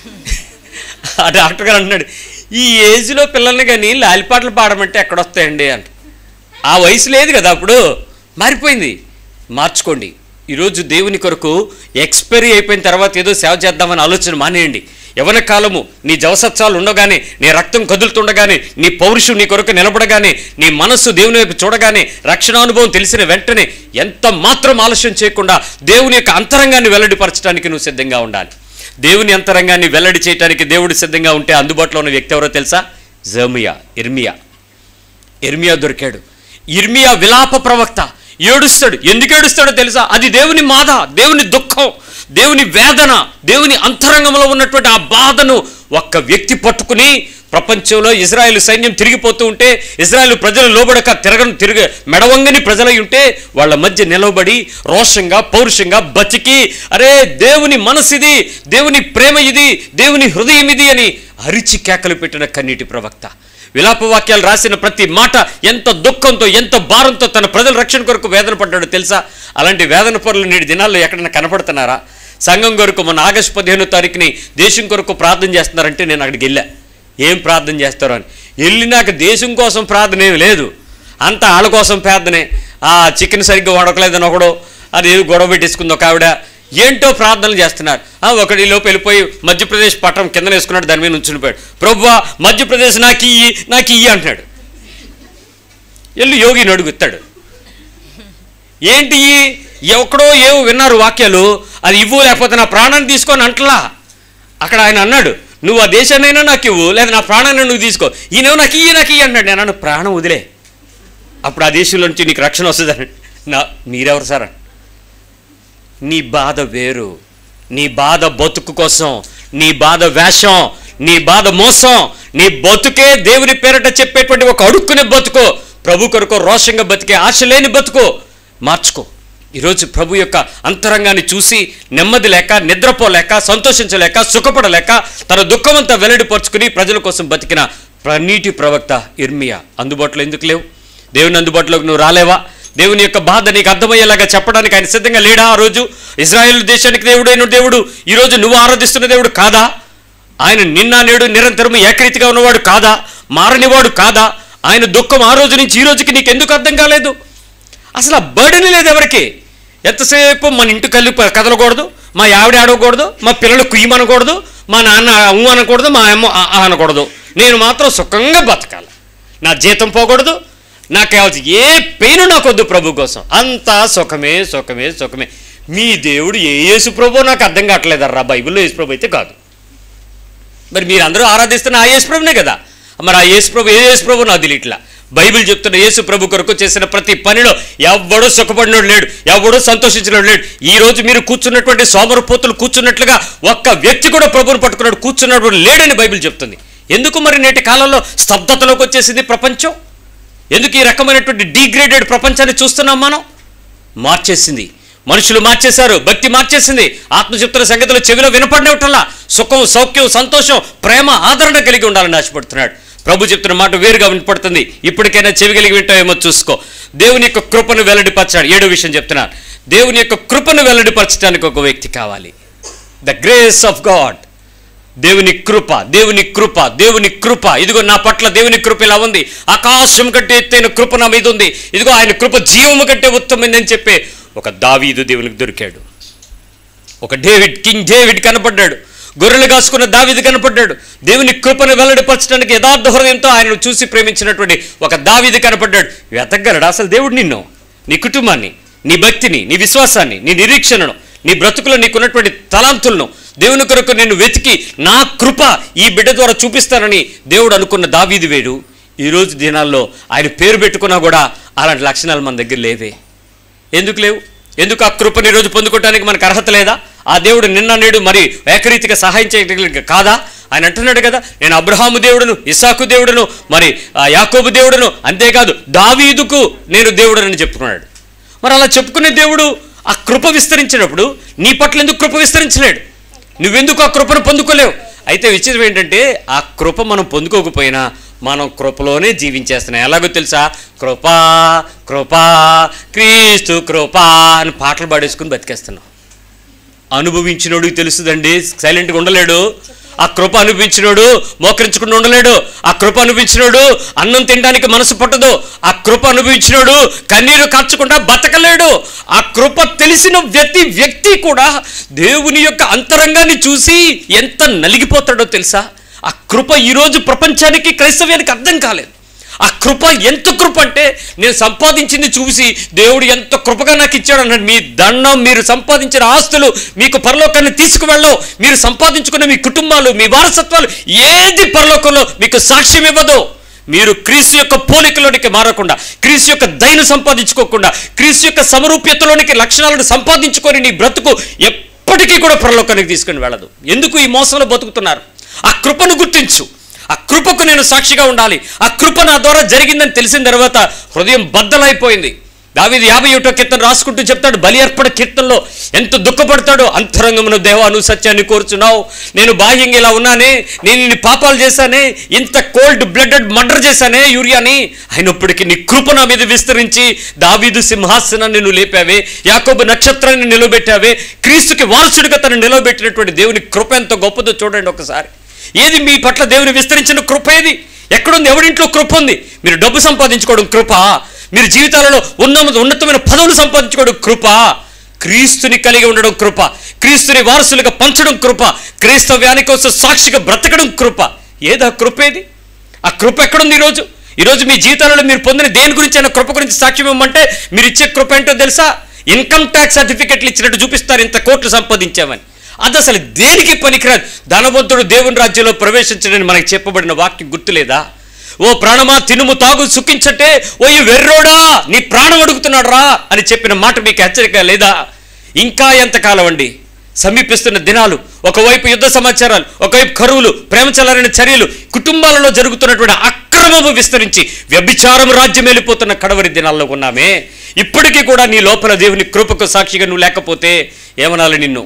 ఆ డాక్టర్ గారు అంటున్నాడు ఈ ఏజ్లో పిల్లల్ని కానీ లాలిపాటలు పాడమంటే ఎక్కడొస్తాయండి అంట ఆ వయసు లేదు కదా అప్పుడు మారిపోయింది మార్చుకోండి ఈరోజు దేవుని కొరకు ఎక్స్పైరీ అయిపోయిన తర్వాత ఏదో సేవ చేద్దామని ఆలోచన మానేయండి యవన కాలము నీ జవసత్సాలు ఉండగానే నీ రక్తం కదులుతుండగానే నీ పౌరుషం నీ కొరకు నిలబడగానే నీ మనస్సు దేవుని వైపు చూడగానే రక్షణానుభవం తెలిసిన వెంటనే ఎంత మాత్రం ఆలస్యం చేయకుండా దేవుని యొక్క అంతరంగాన్ని వెల్లడిపరచడానికి నువ్వు సిద్ధంగా ఉండాలి దేవుని అంతరంగాన్ని వెల్లడి చేయడానికి దేవుడు సిద్ధంగా ఉంటే అందుబాటులో ఉన్న వ్యక్తి ఎవరో తెలుసా జమియా ఇర్మియా ఇర్మియా దొరికాడు ఇర్మియా విలాప ప్రవక్త ఏడుస్తాడు ఎందుకు ఏడుస్తాడో తెలుసా అది దేవుని మాద దేవుని దుఃఖం దేవుని వేదన దేవుని అంతరంగంలో ఉన్నటువంటి ఆ బాధను ఒక్క వ్యక్తి పట్టుకుని ప్రపంచంలో ఇజ్రాయెల్ సైన్యం తిరిగిపోతూ ఉంటే ఇజ్రాయెల్ ప్రజలు లోబడక తిరగను తిరగ మెడవంగని ప్రజలై ఉంటే వాళ్ళ మధ్య నిలబడి రోషంగా పౌరుషంగా బతికి అరే దేవుని మనసిది దేవుని ప్రేమ ఇది దేవుని హృదయం ఇది అని అరిచి కేకలు పెట్టిన కన్నీటి ప్రవక్త విలాప వాక్యాలు రాసిన ప్రతి మాట ఎంత దుఃఖంతో ఎంత భారంతో తన ప్రజల రక్షణ కొరకు వేదన పడ్డాడో తెలుసా అలాంటి వేదన పనులు నేటి దినాల్లో ఎక్కడైనా కనపడుతున్నారా సంఘం కొరకు మొన్న ఆగస్టు పదిహేనో తారీఖుని దేశం కొరకు ప్రార్థన చేస్తున్నారంటే నేను అక్కడికి వెళ్ళా ఏం ప్రార్థన చేస్తారో అని వెళ్ళినాక దేశం కోసం ప్రార్థన ఏమి లేదు అంతా వాళ్ళ కోసం ప్రార్థనే ఆ చికెన్ సరిగ్గా వడకలేదని ఒకడు అది ఏదో గొడవ పెట్టేసుకుంది ఒక ఆవిడ ఏంటో ప్రార్థనలు చేస్తున్నారు ఆ, ఒకడి లోపు వెళ్ళిపోయి మధ్యప్రదేశ్ పట్టణం కింద వేసుకున్నాడు దాని మీద నుంచునిపోయాడు ప్రభువా మధ్యప్రదేశ్ నాకు ఇయ్యి నాకు ఇయ్యి అంటున్నాడు వెళ్ళి యోగిని అడుగుతాడు ఏంటి ఇయ్యి? ఎక్కడో ఏవో విన్నారు వాక్యాలు అది ఇవ్వు లేకపోతే నా ప్రాణాన్ని తీసుకొని అంటలా అక్కడ ఆయన అన్నాడు నువ్వు ఆ దేశాన్నైనా నాకు ఇవ్వు లేదా నా ప్రాణాన్ని నువ్వు తీసుకో ఈయనేమో నాకు ఇయ్యి నాకు ఇయ్యి అన్నాడు నేను అన్నాను ప్రాణం వదిలే అప్పుడు ఆ దేశంలో నుంచి నీకు రక్షణ వస్తుందని నా మీరెవరు సార్ నీ బాధ వేరు నీ బాధ బతుకు కోసం నీ బాధ వేషం నీ బాధ మోసం నీ బతుకే దేవుని పేరట చెప్పేటువంటి ఒక అడుక్కునే బతుకు ప్రభు కొరకు రోషంగా బతికే ఆశ లేని బతుకు మార్చుకో ఈరోజు ప్రభు యొక్క అంతరంగాన్ని చూసి నెమ్మది లేక నిద్రపోలేక సంతోషించలేక సుఖపడలేక తన దుఃఖమంతా వెల్లడిపరుచుకుని ప్రజల కోసం బతికిన ప్రణీటి ప్రవక్త ఇర్మియా అందుబాటులో ఎందుకు లేవు దేవుని అందుబాటులోకి నువ్వు రాలేవా దేవుని యొక్క బాధ నీకు అర్థమయ్యేలాగా చెప్పడానికి ఆయన సిద్ధంగా లేడా ఆ రోజు ఇజ్రాయెల్ దేశానికి దేవుడైన దేవుడు ఈరోజు నువ్వు ఆరాధిస్తున్న దేవుడు కాదా ఆయన నిన్న నేడు నిరంతరం ఏకరీతిగా ఉన్నవాడు కాదా మారనివాడు కాదా ఆయన దుఃఖం ఆ రోజు నుంచి ఈ రోజుకి నీకు ఎందుకు అర్థం కాలేదు అసలు ఆ బర్డెన్ లేదు ఎవరికి ఎంతసేపు మన ఇంటి కళ్ళు ప- కదలకూడదు మా ఆవిడ ఆడకూడదు మా పిల్లలు కుయ్యమనకూడదు మా నాన్న ఊ అనకూడదు మా అమ్మ ఆ ఆ అనకూడదు నేను మాత్రం సుఖంగా బతకాలి నా జీతం పోకూడదు నాకు కావాల్సి ఏ పెయిన్ నాకు వద్దు ప్రభు కోసం అంతా సుఖమే సుఖమే సుఖమే మీ దేవుడు ఏ యేసు ప్రభు నాకు అర్థం కావట్లేదర్రా బైబిల్లో యేసు ప్రభు అయితే కాదు మరి మీరు అందరూ ఆరాధిస్తున్న ఆ యేసు ప్రభునే కదా మరి ఆ యేసు ప్రభు ఏ యేసు ప్రభు నాకు తెలియట్లా బైబిల్ చెప్తున్న యేసు ప్రభు కొరకు చేసిన ప్రతి పనిలో ఎవడూ సుఖపడినోడు లేడు ఎవడూ సంతోషించినోడు లేడు ఈ రోజు మీరు కూర్చున్నటువంటి సోమరపోతులు కూర్చున్నట్లుగా ఒక్క వ్యక్తి కూడా ప్రభువును పట్టుకున్నాడు కూర్చున్నాడు లేడని బైబిల్ చెప్తుంది ఎందుకు మరి నేటి కాలంలో స్తబ్దతలోకి వచ్చేసింది ప్రపంచం ఎందుకు ఈ రకమైనటువంటి డిగ్రేడెడ్ ప్రపంచాన్ని చూస్తున్నాం మనం మార్చేసింది మనుషులు మార్చేశారు భక్తి మార్చేసింది ఆత్మ చెప్తున్న సంగతిలో చెవిలో వినపడినట్టల్లా సుఖం సౌఖ్యం సంతోషం ప్రేమ ఆదరణ కలిగి ఉండాలని ఆశపడుతున్నాడు ప్రభు చెప్తున్న మాట వేరుగా వినపడుతుంది ఇప్పటికైనా చెవి కలిగి వింటావేమో చూసుకో దేవుని యొక్క కృపను వెల్లడిపరచాడు ఏడో విషయం చెప్తున్నాను దేవుని యొక్క కృపను వెల్లడిపరచడానికి ఒక వ్యక్తి కావాలి ద గ్రేస్ ఆఫ్ గాడ్ దేవుని కృప దేవుని కృప దేవుని కృప ఇదిగో నా పట్ల దేవుని కృప ఇలా ఉంది ఆకాశం కంటే ఎత్తైన కృప నా మీద ఉంది ఇదిగో ఆయన కృప జీవము కంటే ఉత్తమైంది అని చెప్పే ఒక దావీదు దేవునికి దొరికాడు ఒక డేవిడ్ కింగ్ డేవిడ్ కనపడ్డాడు గొర్రెలు కాసుకున్న దావీదు కనపడ్డాడు దేవుని కృపను వెల్లడిపరచడానికి యథార్థ హృదయంతో ఆయనను చూసి ప్రేమించినటువంటి ఒక దావీదు కనపడ్డాడు వెతగలడు అసలు దేవుడు నిన్ను నీ కుటుంబాన్ని నీ భక్తిని నీ విశ్వాసాన్ని నీ నిరీక్షణను నీ బ్రతుకులో నీకున్నటువంటి తలాంతులను దేవుని కొరకు నేను వెతికి నా కృప ఈ బిడ్డ ద్వారా చూపిస్తానని దేవుడు అనుకున్న దావీదు వేడు ఈరోజు దినాల్లో ఆయన పేరు పెట్టుకున్నా కూడా అలాంటి లక్షణాలు మన దగ్గర లేవే ఎందుకు లేవు ఎందుకు ఆ కృపని ఈరోజు పొందుకోవడానికి మనకు అర్హత లేదా ఆ దేవుడు నిన్న నేడు మరి ఏకరీతిగా సహాయం చేయగలిగ కాదా ఆయన అంటున్నాడు కదా నేను అబ్రహాము దేవుడును ఇసాకు దేవుడును మరి ఆ యాకోబు దేవుడును అంతేకాదు దావీదుకు నేను దేవుడనని చెప్పుకున్నాడు మరి అలా చెప్పుకునే దేవుడు ఆ కృప విస్తరించినప్పుడు నీ పట్ల ఎందుకు కృప విస్తరించలేడు నువ్వెందుకు ఆ కృపను పొందుకోలేవు అయితే విచిత్రం ఏంటంటే ఆ కృప మనం పొందుకోకపోయినా మనం కృపలోనే జీవించేస్తున్నాం ఎలాగో తెలుసా కృపా కృపా క్రీస్తు కృపా అని పాటలు పాడేసుకుని బతికేస్తున్నాం అనుభవించినోడికి తెలుసుదండి సైలెంట్గా ఉండలేడు ఆ కృప అనుభవించినోడు మోకరించకుండా ఉండలేడు ఆ కృప అనుభవించినోడు అన్నం తినడానికి మనసు పట్టదు ఆ కృప అనుభవించినోడు కన్నీరు కార్చకుండా బతకలేడు ఆ కృప తెలిసిన వ్యక్తి వ్యక్తి కూడా దేవుని యొక్క అంతరంగాన్ని చూసి ఎంత నలిగిపోతాడో తెలుసా ఆ కృప ఈరోజు ప్రపంచానికి క్రైస్తవ్యానికి అర్థం కాలేదు ఆ కృప ఎంత కృప అంటే నేను సంపాదించింది చూసి దేవుడు ఎంత కృపగా నాకు ఇచ్చాడు అన్నాడు మీ దండం మీరు సంపాదించిన ఆస్తులు మీకు పరలోకాన్ని తీసుకువెళ్ళవు మీరు సంపాదించుకున్న మీ కుటుంబాలు మీ వారసత్వాలు ఏది పరలోకంలో మీకు సాక్ష్యం ఇవ్వదు మీరు క్రీస్తు యొక్క పోలికలోనికి మారకుండా క్రీస్తు యొక్క దయను సంపాదించుకోకుండా క్రీస్తు యొక్క సమరూప్యతలోనికి లక్షణాలను సంపాదించుకొని నీ బ్రతుకు ఎప్పటికీ కూడా పరలోకానికి తీసుకుని వెళ్ళదు ఎందుకు ఈ మోసంలో బతుకుతున్నారు ఆ కృపను గుర్తించు ఆ కృపకు నేను సాక్షిగా ఉండాలి ఆ కృప నా ద్వారా జరిగిందని తెలిసిన తర్వాత హృదయం బద్దలైపోయింది దావీది యాభై ఒకటో కీర్తన రాసుకుంటూ చెప్తాడు బలి అర్పణ కీర్తనలో ఎంత దుఃఖపడతాడో అంతరంగమున దేవా నువ్వు సత్యాన్ని కోరుచున్నావు నేను బాహ్యంగా ఇలా ఉన్నానే నేను ఇన్ని పాపాలు చేశానే ఇంత కోల్డ్ బ్లడెడ్ మర్డర్ చేశానే యూరియాని అయినప్పటికీ నీ కృప నా మీద విస్తరించి దావీదు సింహాసనాన్ని నువ్వు లేపావే యాకోబు నక్షత్రాన్ని నిలబెట్టావే క్రీస్తుకి వారసుడిగా తను నిలబెట్టినటువంటి దేవుని కృప ఎంత గొప్పదో చూడండి ఒకసారి ఏది మీ పట్ల దేవుని విస్తరించిన కృప ఏది ఎక్కడుంది ఎవరింట్లో కృప ఉంది మీరు డబ్బు సంపాదించుకోవడం కృప మీరు జీవితాలలో ఉన్నత ఉన్నతమైన పదవులు సంపాదించుకోవడం కృప క్రీస్తుని కలిగి ఉండడం కృప క్రీస్తుని వారసులుగా పంచడం కృప క్రైస్తవ్యాని కోసం సాక్షిగా బ్రతకడం కృప ఏదా కృప ఏది ఆ కృప ఎక్కడుంది ఈరోజు ఈరోజు మీ జీవితాలలో మీరు పొందిన దేని గురించి అయినా కృప గురించి సాక్ష్యం ఇవ్వమంటే మీరు ఇచ్చే కృప ఏంటో తెలుసా ఇన్కమ్ ట్యాక్స్ సర్టిఫికెట్లు ఇచ్చినట్టు చూపిస్తారు ఇంత కోట్లు సంపాదించామని అది అసలు దేనికి పనికిరాదు ధనవంతుడు దేవుని రాజ్యంలో ప్రవేశించడని మనకి చెప్పబడిన వాక్యం గుర్తులేదా ఓ ప్రాణమా తినుము తాగు సుఖించటే ఓ ఈ వెర్రోడా నీ ప్రాణం అడుగుతున్నాడు రా అని చెప్పిన మాట మీకు హెచ్చరిక లేదా ఇంకా ఎంతకాలం అండి సమీపిస్తున్న దినాలు ఒకవైపు యుద్ధ సమాచారాలు ఒకవైపు కరువులు ప్రేమచలారైన చర్యలు కుటుంబాలలో జరుగుతున్నటువంటి అక్రమము విస్తరించి వ్యభిచారం రాజ్యం వెళ్ళిపోతున్న కడవరి దినాల్లో ఉన్నామే ఇప్పటికీ కూడా నీ లోపల దేవుని కృపకు సాక్షిగా నువ్వు లేకపోతే ఏమనాలి నిన్ను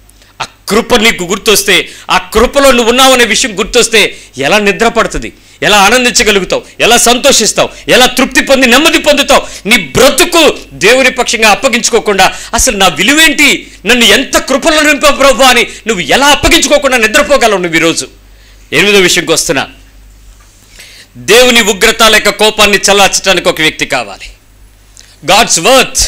ఆ కృప నీకు గుర్తొస్తే ఆ కృపలో నువ్వు ఉన్నావనే విషయం గుర్తొస్తే ఎలా నిద్ర పడుతుంది ఎలా ఆనందించగలుగుతావు ఎలా సంతోషిస్తావు ఎలా తృప్తి పొంది నెమ్మది పొందుతావు నీ బ్రతుకు దేవుని పక్షంగా అప్పగించుకోకుండా అసలు నా విలువేంటి నన్ను ఎంత కృపలో నింపావు ప్రభు అని నువ్వు ఎలా అప్పగించుకోకుండా నిద్రపోగలవు నువ్వు ఈరోజు ఎనిమిదో విషయంకి వస్తున్నా దేవుని ఉగ్రత లేక కోపాన్ని చల్లార్చడానికి ఒక వ్యక్తి కావాలి గాడ్స్ వర్త్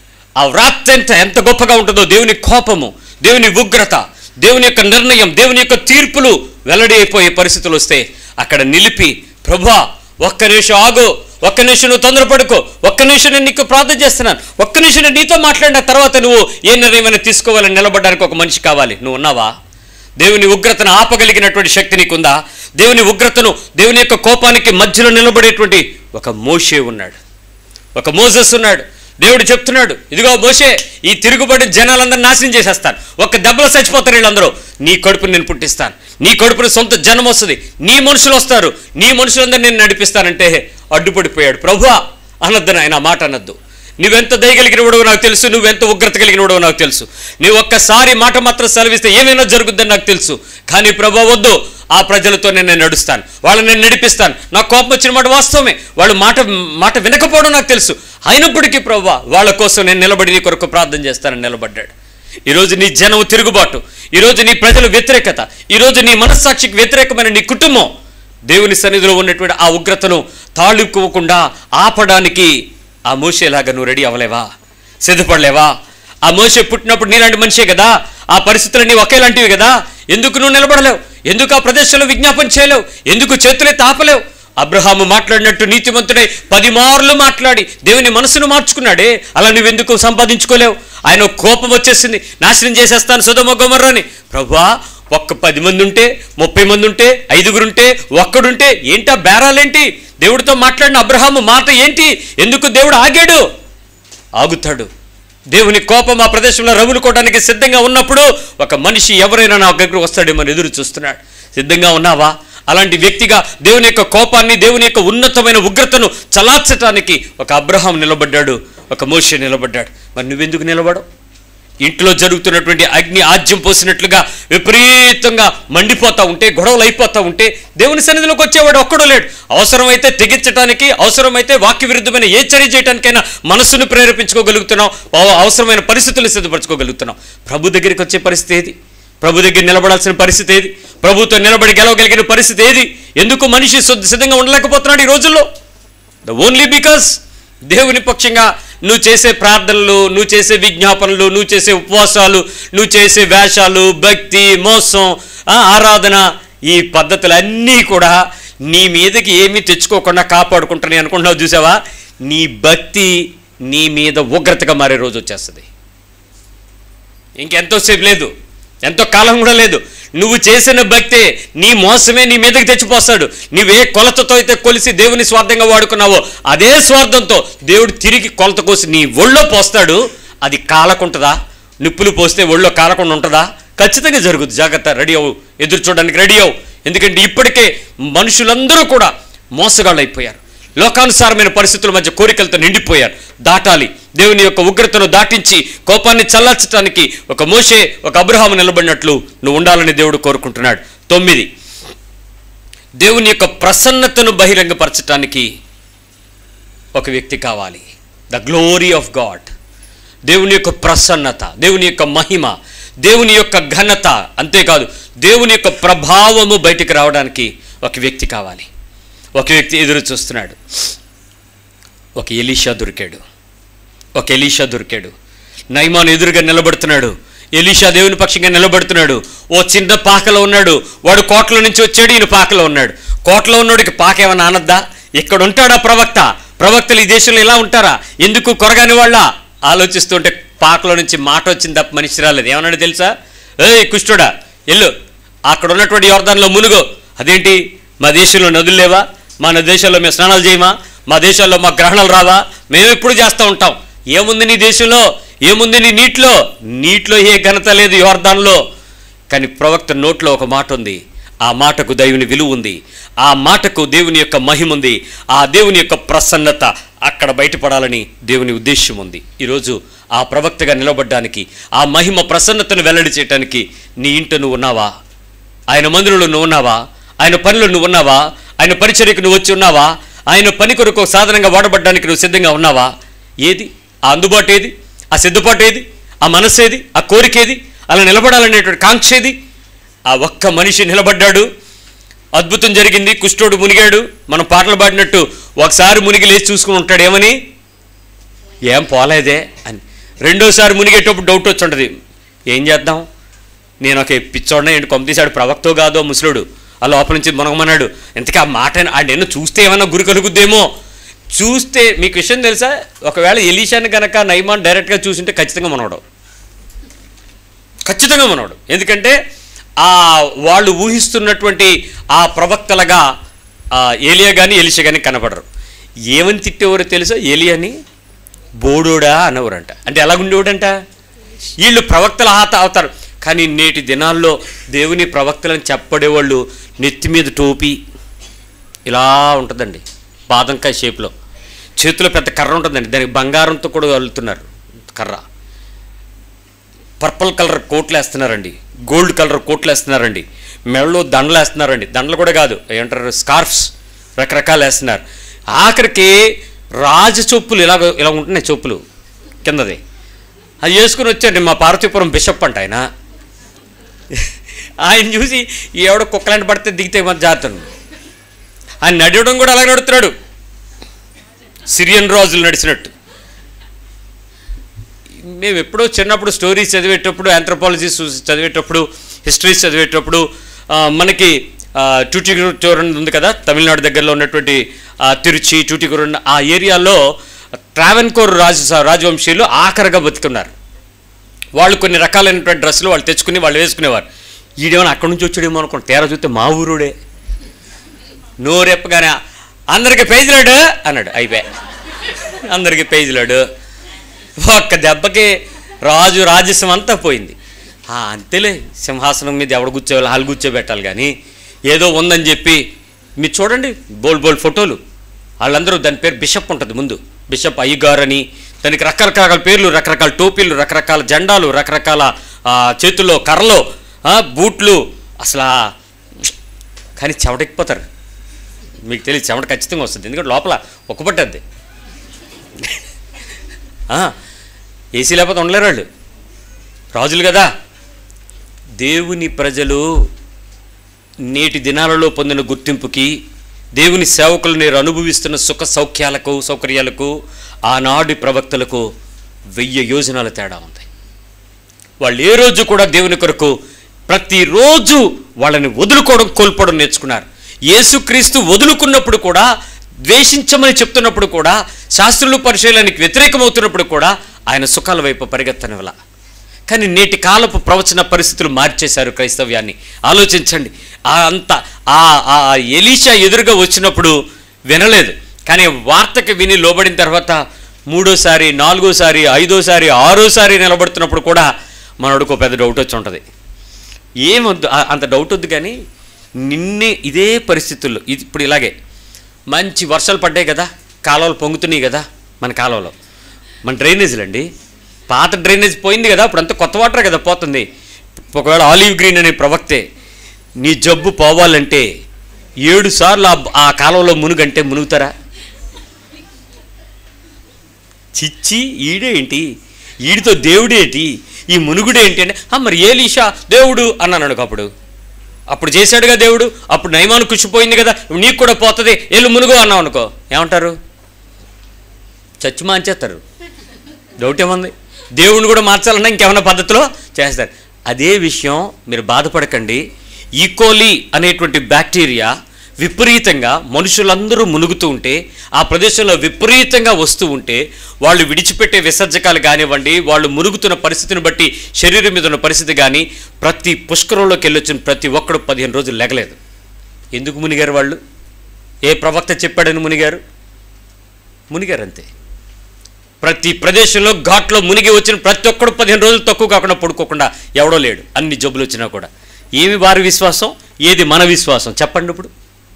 ఆ వ్రాత్ ఎంత ఎంత గొప్పగా ఉంటుందో దేవుని కోపము దేవుని ఉగ్రత దేవుని యొక్క నిర్ణయం దేవుని యొక్క తీర్పులు వెల్లడి అయిపోయే పరిస్థితులు వస్తే అక్కడ నిలిపి ప్రభా ఒక్క నిమిషం ఆగు ఒక్క నిమిషం నువ్వు తొందరపడుకో ఒక్క నిమిషం నేను నీకు ప్రార్థన చేస్తున్నాను ఒక్క నిమిషం నేను నీతో మాట్లాడిన తర్వాత నువ్వు ఏ నిర్ణయమైనా తీసుకోవాలని నిలబడడానికి ఒక మనిషి కావాలి నువ్వు ఉన్నావా దేవుని ఉగ్రతను ఆపగలిగినటువంటి శక్తి నీకుందా దేవుని ఉగ్రతను దేవుని యొక్క కోపానికి మధ్యలో నిలబడేటువంటి ఒక మోషే ఉన్నాడు ఒక మోజస్ ఉన్నాడు దేవుడు చెప్తున్నాడు ఇదిగో మోషే ఈ తిరుగుబడి జనాలందరూ నాశనం చేసేస్తాను ఒక దెబ్బలో చచ్చిపోతారు వీళ్ళందరూ నీ కడుపుని నేను పుట్టిస్తాను నీ కడుపున సొంత జనం వస్తుంది నీ మనుషులు వస్తారు నీ మనుషులందరూ నేను నడిపిస్తానంటే అడ్డుపడిపోయాడు ప్రభువా అనొద్దు నాయన ఆ మాట అనొద్దు నువ్వెంత దయగలిగిన వాడవో నాకు తెలుసు నువ్వెంత ఉగ్రత కలిగిన వాడవో నాకు తెలుసు నువ్వు ఒక్కసారి మాట మాత్రం సెలవిస్తే ఏమైనా జరుగుద్దని నాకు తెలుసు కానీ ప్రభా వద్దు ఆ ప్రజలతో నేను నడుస్తాను వాళ్ళని నేను నడిపిస్తాను నాకు కోపం వచ్చిన మాట వాస్తవమే వాళ్ళు మాట మాట వినకపోవడం నాకు తెలుసు అయినప్పటికీ ప్రభా వాళ్ళ కోసం నేను నిలబడి నీ కొరకు ప్రార్థన చేస్తానని నిలబడ్డాడు ఈరోజు నీ జనం తిరుగుబాటు ఈరోజు నీ ప్రజల వ్యతిరేకత ఈరోజు నీ మనస్సాక్షికి వ్యతిరేకమైన నీ కుటుంబం దేవుని సన్నిధిలో ఉన్నటువంటి ఆ ఉగ్రతను తాళుకోకుండా ఆపడానికి ఆ మోసేలాగా నువ్వు రెడీ అవ్వలేవా సిద్ధపడలేవా ఆ మోసే పుట్టినప్పుడు నీలాంటి మనిషే కదా ఆ పరిస్థితులన్నీ ఒకేలాంటివి కదా ఎందుకు నువ్వు నిలబడలేవు ఎందుకు ఆ ప్రదేశంలో విజ్ఞాపన చేయలేవు ఎందుకు చేతులెత్తి ఆపలేవు అబ్రహాము మాట్లాడినట్టు నీతిమంతుడై పది మార్లు మాట్లాడి దేవుని మనసును మార్చుకున్నాడే అలా నువ్వెందుకు సంపాదించుకోలేవు ఆయన కోపం వచ్చేసింది నాశనం చేసేస్తాను సుధమ గొమర్రాని ప్రభువా ఒక్క పది మంది ఉంటే ముప్పై మంది ఉంటే ఐదుగురుంటే ఒక్కడుంటే ఏంటా బేరాలేంటి దేవుడితో మాట్లాడిన అబ్రహాము మాట ఏంటి ఎందుకు దేవుడు ఆగాడు ఆగుతాడు దేవుని కోపం ఆ ప్రదేశంలో రగులుకోవడానికి సిద్ధంగా ఉన్నప్పుడు ఒక మనిషి ఎవరైనా నా దగ్గరకు వస్తాడేమో అని ఎదురు చూస్తున్నాడు సిద్ధంగా ఉన్నావా అలాంటి వ్యక్తిగా దేవుని యొక్క కోపాన్ని దేవుని యొక్క ఉన్నతమైన ఉగ్రతను చలార్చటానికి ఒక అబ్రహాం నిలబడ్డాడు ఒక మోషే నిలబడ్డాడు మరి నువ్వెందుకు నిలబడవు ఇంట్లో జరుగుతున్నటువంటి అగ్ని ఆజ్యం పోసినట్లుగా విపరీతంగా మండిపోతా ఉంటే గొడవలు అయిపోతూ ఉంటే దేవుని సన్నిధిలోకి వచ్చేవాడు ఒక్కడో లేడు అవసరమైతే తెగించడానికి అవసరమైతే వాక్య విరుద్ధమైన ఏ చర్య చేయడానికైనా మనస్సును ప్రేరేపించుకోగలుగుతున్నాం అవ- అవసరమైన పరిస్థితులు సిద్ధపరచుకోగలుగుతున్నాం ప్రభు దగ్గరికి వచ్చే పరిస్థితి ఏది ప్రభు దగ్గర నిలబడాల్సిన పరిస్థితి ఏది ప్రభుతో నిలబడి గెలవగలిగిన పరిస్థితి ఏది ఎందుకు మనిషి శుద్ధ- సిద్ధంగా ఉండలేకపోతున్నాడు ఈ రోజుల్లో ద ఓన్లీ బికాస్ దేవుని పక్షంగా నువ్వు చేసే ప్రార్థనలు నువ్వు చేసే విజ్ఞాపనలు నువ్వు చేసే ఉపవాసాలు నువ్వు చేసే వేషాలు భక్తి మోసం ఆ, ఆరాధన ఈ పద్ధతులన్నీ కూడా నీ మీదకి ఏమీ తెచ్చుకోకుండా కాపాడుకుంటానని అనుకుంటున్నావు చూసావా నీ భక్తి నీ మీద ఉగ్రతగా మారే రోజు వచ్చేస్తుంది ఇంకెంతోసేపు లేదు ఎంతో కాలం కూడా లేదు నువ్వు చేసిన భక్తే నీ మోసమే నీ మీదకి తెచ్చిపోస్తాడు నువ్వే కొలతతో అయితే కొలిసి దేవుని స్వార్థంగా వాడుకున్నావో అదే స్వార్థంతో దేవుడు తిరిగి కొలత కోసి నీ ఒళ్ళో పోస్తాడు అది కాలకుంటుందా నిప్పులు పోస్తే ఒళ్ళో కాలకుండా ఉంటుందా ఖచ్చితంగా జరుగుద్ది జాగ్రత్త రెడీ అవు ఎదురు చూడడానికి రెడీ అవు ఎందుకంటే ఇప్పటికే మనుషులందరూ కూడా మోసగాళ్ళు అయిపోయారు లోకానుసారమైన పరిస్థితుల మధ్య కోరికలతో నిండిపోయారు దాటాలి దేవుని యొక్క ఉగ్రతను దాటించి కోపాన్ని చల్లార్చడానికి ఒక మోషే ఒక అబ్రహాము నిలబడినట్లు నువ్వు ఉండాలని దేవుడు కోరుకుంటున్నాడు తొమ్మిది దేవుని యొక్క ప్రసన్నతను బహిరంగపరచటానికి ఒక వ్యక్తి కావాలి ద గ్లోరీ ఆఫ్ గాడ్ దేవుని యొక్క ప్రసన్నత దేవుని యొక్క మహిమ దేవుని యొక్క ఘనత అంతేకాదు దేవుని యొక్క ప్రభావము బయటికి రావడానికి ఒక వ్యక్తి కావాలి ఒక వ్యక్తి ఎదురు చూస్తున్నాడు ఒక ఎలీషా దొరికాడు ఒక ఎలీషా దొరికాడు నైమాన్ ఎదురుగా నిలబడుతున్నాడు ఎలీషా దేవుని పక్షంగా నిలబడుతున్నాడు ఓ చిన్న పాకలో ఉన్నాడు వాడు కోటలో నుంచి వచ్చాడు ఈయన పాకలో ఉన్నాడు కోటలో ఉన్నోడికి పాక ఏమైనా ఆనద్దా ఇక్కడ ఉంటాడా ప్రవక్త ప్రవక్తలు ఈ దేశంలో ఇలా ఉంటారా ఎందుకు కొరగాని వాళ్ళ ఆలోచిస్తుంటే పాకలో నుంచి మాట వచ్చింది తప్ప మనిషి రాలేదు ఏమన్నాడు తెలుసా ఏయ్ కుష్టుడా ఎల్లు అక్కడ ఉన్నటువంటి యోర్దాన్లో మునుగో అదేంటి మా దేశంలో నదులు లేవా మా దేశంలో మేము స్నానాలు చేయమా మా దేశాల్లో మా గ్రహణాలు రావా మేము ఎప్పుడు చేస్తూ ఉంటాం ఏముంది నీ దేశంలో ఏముంది నీ నీటిలో నీటిలో ఏ ఘనత లేదు యోర్దాన్లో కానీ ప్రవక్త నోట్లో ఒక మాట ఉంది ఆ మాటకు దేవుని విలువ ఉంది ఆ మాటకు దేవుని యొక్క మహిమ ఉంది ఆ దేవుని యొక్క ప్రసన్నత అక్కడ బయటపడాలని దేవుని ఉద్దేశం ఉంది ఈరోజు ఆ ప్రవక్తగా నిలబడడానికి ఆ మహిమ ప్రసన్నతను వెల్లడి చేయడానికి నీ ఇంట నువ్వు ఉన్నావా ఆయన మందిరంలో నువ్వు ఉన్నావా ఆయన పనిలో నువ్వు ఉన్నావా ఆయన పరిచర్యకు నువ్వు వచ్చి ఉన్నావా ఆయన పని కొరకు ఒక సాధనంగా వాడబడ్డానికి నువ్వు సిద్ధంగా ఉన్నావా ఏది ఆ అందుబాటు ఏది ఆ సిద్ధపాటు ఏది ఆ మనస్సు ఏది ఆ కోరిక ఏది అలా నిలబడాలనేటువంటి కాంక్ష ఏది ఆ ఒక్క మనిషి నిలబడ్డాడు అద్భుతం జరిగింది కుష్ఠోడు మునిగాడు మనం పాటలు పాడినట్టు ఒకసారి మునిగి లేచి చూసుకుని ఉంటాడు ఏమని ఏం పోలేదే అని రెండోసారి మునిగేటప్పుడు డౌట్ వచ్చి ఉంటుంది ఏం చేద్దాం నేను ఒక పిచ్చోడనే ఏంటి కొంపతీశాడు ప్రవక్తో కాదో ముసలుడు ఆ లోపల నుంచి మునగమన్నాడు ఇంతకీ ఆ మాట ఆ నేను చూస్తే ఏమన్నా గురి కలుగుద్దేమో చూస్తే మీకు విషయం తెలుసా ఒకవేళ ఎలీషాని గనక నైమాన్ డైరెక్ట్గా చూసింటే ఖచ్చితంగా మనవడు ఖచ్చితంగా మనవడు ఎందుకంటే ఆ వాళ్ళు ఊహిస్తున్నటువంటి ఆ ప్రవక్తలుగా ఆ ఏలియా కానీ ఎలిషా కానీ కనపడరు ఏమని తిట్టేవారో తెలుసా ఏలియాని బోడోడా అనేవారంట అంటే ఎలాగుండేవాడంట వీళ్ళు ప్రవక్తల హాత అవుతారు కానీ నేటి దినాల్లో దేవుని ప్రవక్తలను చెప్పడేవాళ్ళు నెత్తి మీద టోపీ ఇలా ఉంటుందండి బాదంకాయ షేప్లో చేతిలో పెద్ద కర్ర ఉంటుందండి దానికి బంగారంతో కూడా వెళ్తున్నారు కర్ర పర్పుల్ కలర్ కోట్లు వేస్తున్నారండి గోల్డ్ కలర్ కోట్లు వేస్తున్నారండి మెడలో దండలు వేస్తున్నారండి దండలు కూడా కాదు ఏమంటారు స్కార్ఫ్స్ రకరకాలు వేస్తున్నారు ఆఖరికి రాజ చొప్పులు ఇలా ఇలా ఉంటున్నాయి చొప్పులు కిందది అది వేసుకుని వచ్చాడు మా పార్వతీపురం బిషప్ అంట ఆయన ఆయన చూసి ఎవడో కుక్కలాంటి పడితే దిగితే మన జాతను ఆయన నడవడం కూడా అలాగే నడుతున్నాడు సిరియన్ రాజులు నడిచినట్టు మేము ఎప్పుడో చిన్నప్పుడు స్టోరీస్ చదివేటప్పుడు ఆంథ్రోపాలజీస్ చదివేటప్పుడు హిస్టరీస్ చదివేటప్పుడు ఆ, మనకి ఆ, టూటిగురన్ ఉంది కదా తమిళనాడు దగ్గరలో ఉన్నటువంటి ఆ, తిరుచి టూటిగురన్ ఆ ఏరియాలో ట్రావెన్కోర్ రాజు రాజవంశీయులు ఆఖరిగా బతుకున్నారు వాళ్ళు కొన్ని రకాలైనటువంటి డ్రెస్సులు వాళ్ళు తెచ్చుకుని వాళ్ళు వేసుకునేవారు ఈడేమైనా అక్కడి నుంచి వచ్చాడేమో అనుకోండి తేరా చూస్తే మా ఊరుడే నోరెప్పగానే అందరికి పేజీలాడు అన్నాడు అయిపోయా అందరికి పేజీలాడు ఒక్క దెబ్బకి రాజు రాజస్వం అంతా పోయింది ఆ, అంతేలే సింహాసనం మీద ఎవడు కూర్చోవాలి వాళ్ళు కూర్చోబెట్టాలి కానీ ఏదో ఉందని చెప్పి మీరు చూడండి బోల్ బోల్ ఫోటోలు వాళ్ళందరూ దాని పేరు బిషప్ ఉంటుంది ముందు బిషప్ అయ్యగారు అని దానికి రకరకాల పేర్లు రకరకాల టోపీలు రకరకాల జెండాలు రకరకాల ఆ, చేతుల్లో కర్రలు ఆ, బూట్లు అసలు ఆ, కానీ చెమటెక్కిపోతారు మీకు తెలియదు చెమట ఖచ్చితంగా వస్తుంది ఎందుకంటే లోపల ఒక్కపట్టద్ది ఏసీ లేకపోతే ఉండలేరు వాళ్ళు రాజులు కదా దేవుని ప్రజలు నేటి దినాలలో పొందిన గుర్తింపుకి దేవుని సేవకులు నేరు అనుభవిస్తున్న సుఖ సౌఖ్యాలకు సౌకర్యాలకు ఆనాటి ప్రవక్తలకు వెయ్యి యోజనాల తేడా ఉంది వాళ్ళు ఏ రోజు కూడా దేవుని కొరకు ప్రతిరోజు వాళ్ళని వదులుకోవడం కోల్పోవడం నేర్చుకున్నారు యేసుక్రీస్తు వదులుకున్నప్పుడు కూడా ద్వేషించమని చెప్తున్నప్పుడు కూడా శాస్త్రులు పరిశీలనకి వ్యతిరేకమవుతున్నప్పుడు కూడా ఆయన సుఖాల వైపు పరిగెత్తనివల కానీ నేటి కాలపు ప్రవచన పరిస్థితులు మార్చేశారు క్రైస్తవ్యాన్ని ఆలోచించండి ఆ అంత ఆ ఆ ఎలీషా ఎదురుగా వచ్చినప్పుడు వినలేదు కానీ వార్తకి విని లోబడిన తర్వాత మూడోసారి నాలుగోసారి ఐదోసారి ఆరోసారి నిలబడుతున్నప్పుడు కూడా మనోడికి ఒక పెద్ద డౌట్ వచ్చి ఉంటుంది ఏమొద్దు ఆ- అంత డౌట్ వద్దు కానీ నిన్నే ఇదే పరిస్థితుల్లో ఇది ఇప్పుడు ఇలాగే మంచి వర్షాలు పడ్డాయి కదా కాలువలు పొంగుతున్నాయి కదా మన కాలువలో మన డ్రైనేజీలు అండి పాత డ్రైనేజ్ పోయింది కదా ఇప్పుడు అంతా కొత్త వాటర్ కదా పోతుంది ఒకవేళ ఆలివ్ గ్రీన్ అనే ప్రవక్తే నీ జబ్బు పోవాలంటే ఏడు సార్లు ఆ ఆ కాలువలో మునుగంటే మునుగుతారా చిచ్చి ఈడేంటి ఈడితో దేవుడేంటి ఈ మునుగుడేంటి అంటే "ఆ, మరి ఏలీషా దేవుడు అన్నాను అనుకో అప్పుడు అప్పుడు చేశాడుగా దేవుడు అప్పుడు నయమాను కుషిపోయింది కదా నీకు కూడా పోతుంది ఎల్లు మునుగు అన్నావు అనుకో ఏమంటారు చచ్చి మాంచేస్తారు డౌట్ ఏముంది దేవుడిని కూడా మార్చాలన్నా ఇంకేమైనా పద్ధతిలో చేస్తారు అదే విషయం మీరు బాధపడకండి ఈకోలీ అనేటువంటి బ్యాక్టీరియా విపరీతంగా మనుషులందరూ మునుగుతూ ఉంటే ఆ ప్రదేశంలో విపరీతంగా వస్తూ ఉంటే వాళ్ళు విడిచిపెట్టే విసర్జకాలు కానివ్వండి వాళ్ళు మునుగుతున్న పరిస్థితిని బట్టి శరీరం మీద ఉన్న పరిస్థితి కానీ ప్రతి పుష్కరంలోకి వెళ్ళొచ్చిన ప్రతి ఒక్కడు పదిహేను రోజులు లెగలేదు ఎందుకు మునిగారు వాళ్ళు ఏ ప్రవక్త చెప్పాడని మునిగారు మునిగారు అంతే ప్రతి ప్రదేశంలో ఘాట్లో మునిగి వచ్చిన ప్రతి ఒక్కడు పదిహేను రోజులు తక్కువ కాకుండా పడుకోకుండా ఎవడో లేడు అన్ని జబ్బులు వచ్చినా కూడా ఏమి వారి విశ్వాసం ఏది మన విశ్వాసం చెప్పండి ఇప్పుడు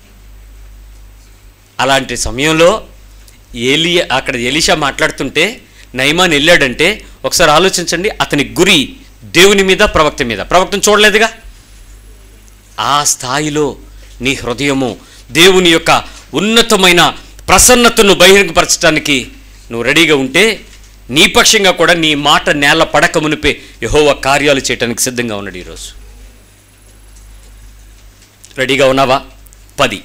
అలాంటి సమయంలో ఏలి అక్కడ ఎలీషా మాట్లాడుతుంటే నైమాన్ వెళ్ళాడంటే ఒకసారి ఆలోచించండి అతని గురి దేవుని మీద ప్రవక్త మీద ప్రవక్తను చూడలేదుగా ఆ స్థాయిలో నీ హృదయము దేవుని యొక్క ఉన్నతమైన ప్రసన్నతను బహిరంగపరచడానికి నువ్వు రెడీగా ఉంటే నీ పక్షంగా కూడా నీ మాట నేల పడక మునిపే యహోవ కార్యాలు చేయడానికి సిద్ధంగా ఉన్నాడు ఈరోజు రెడీగా ఉన్నావా పది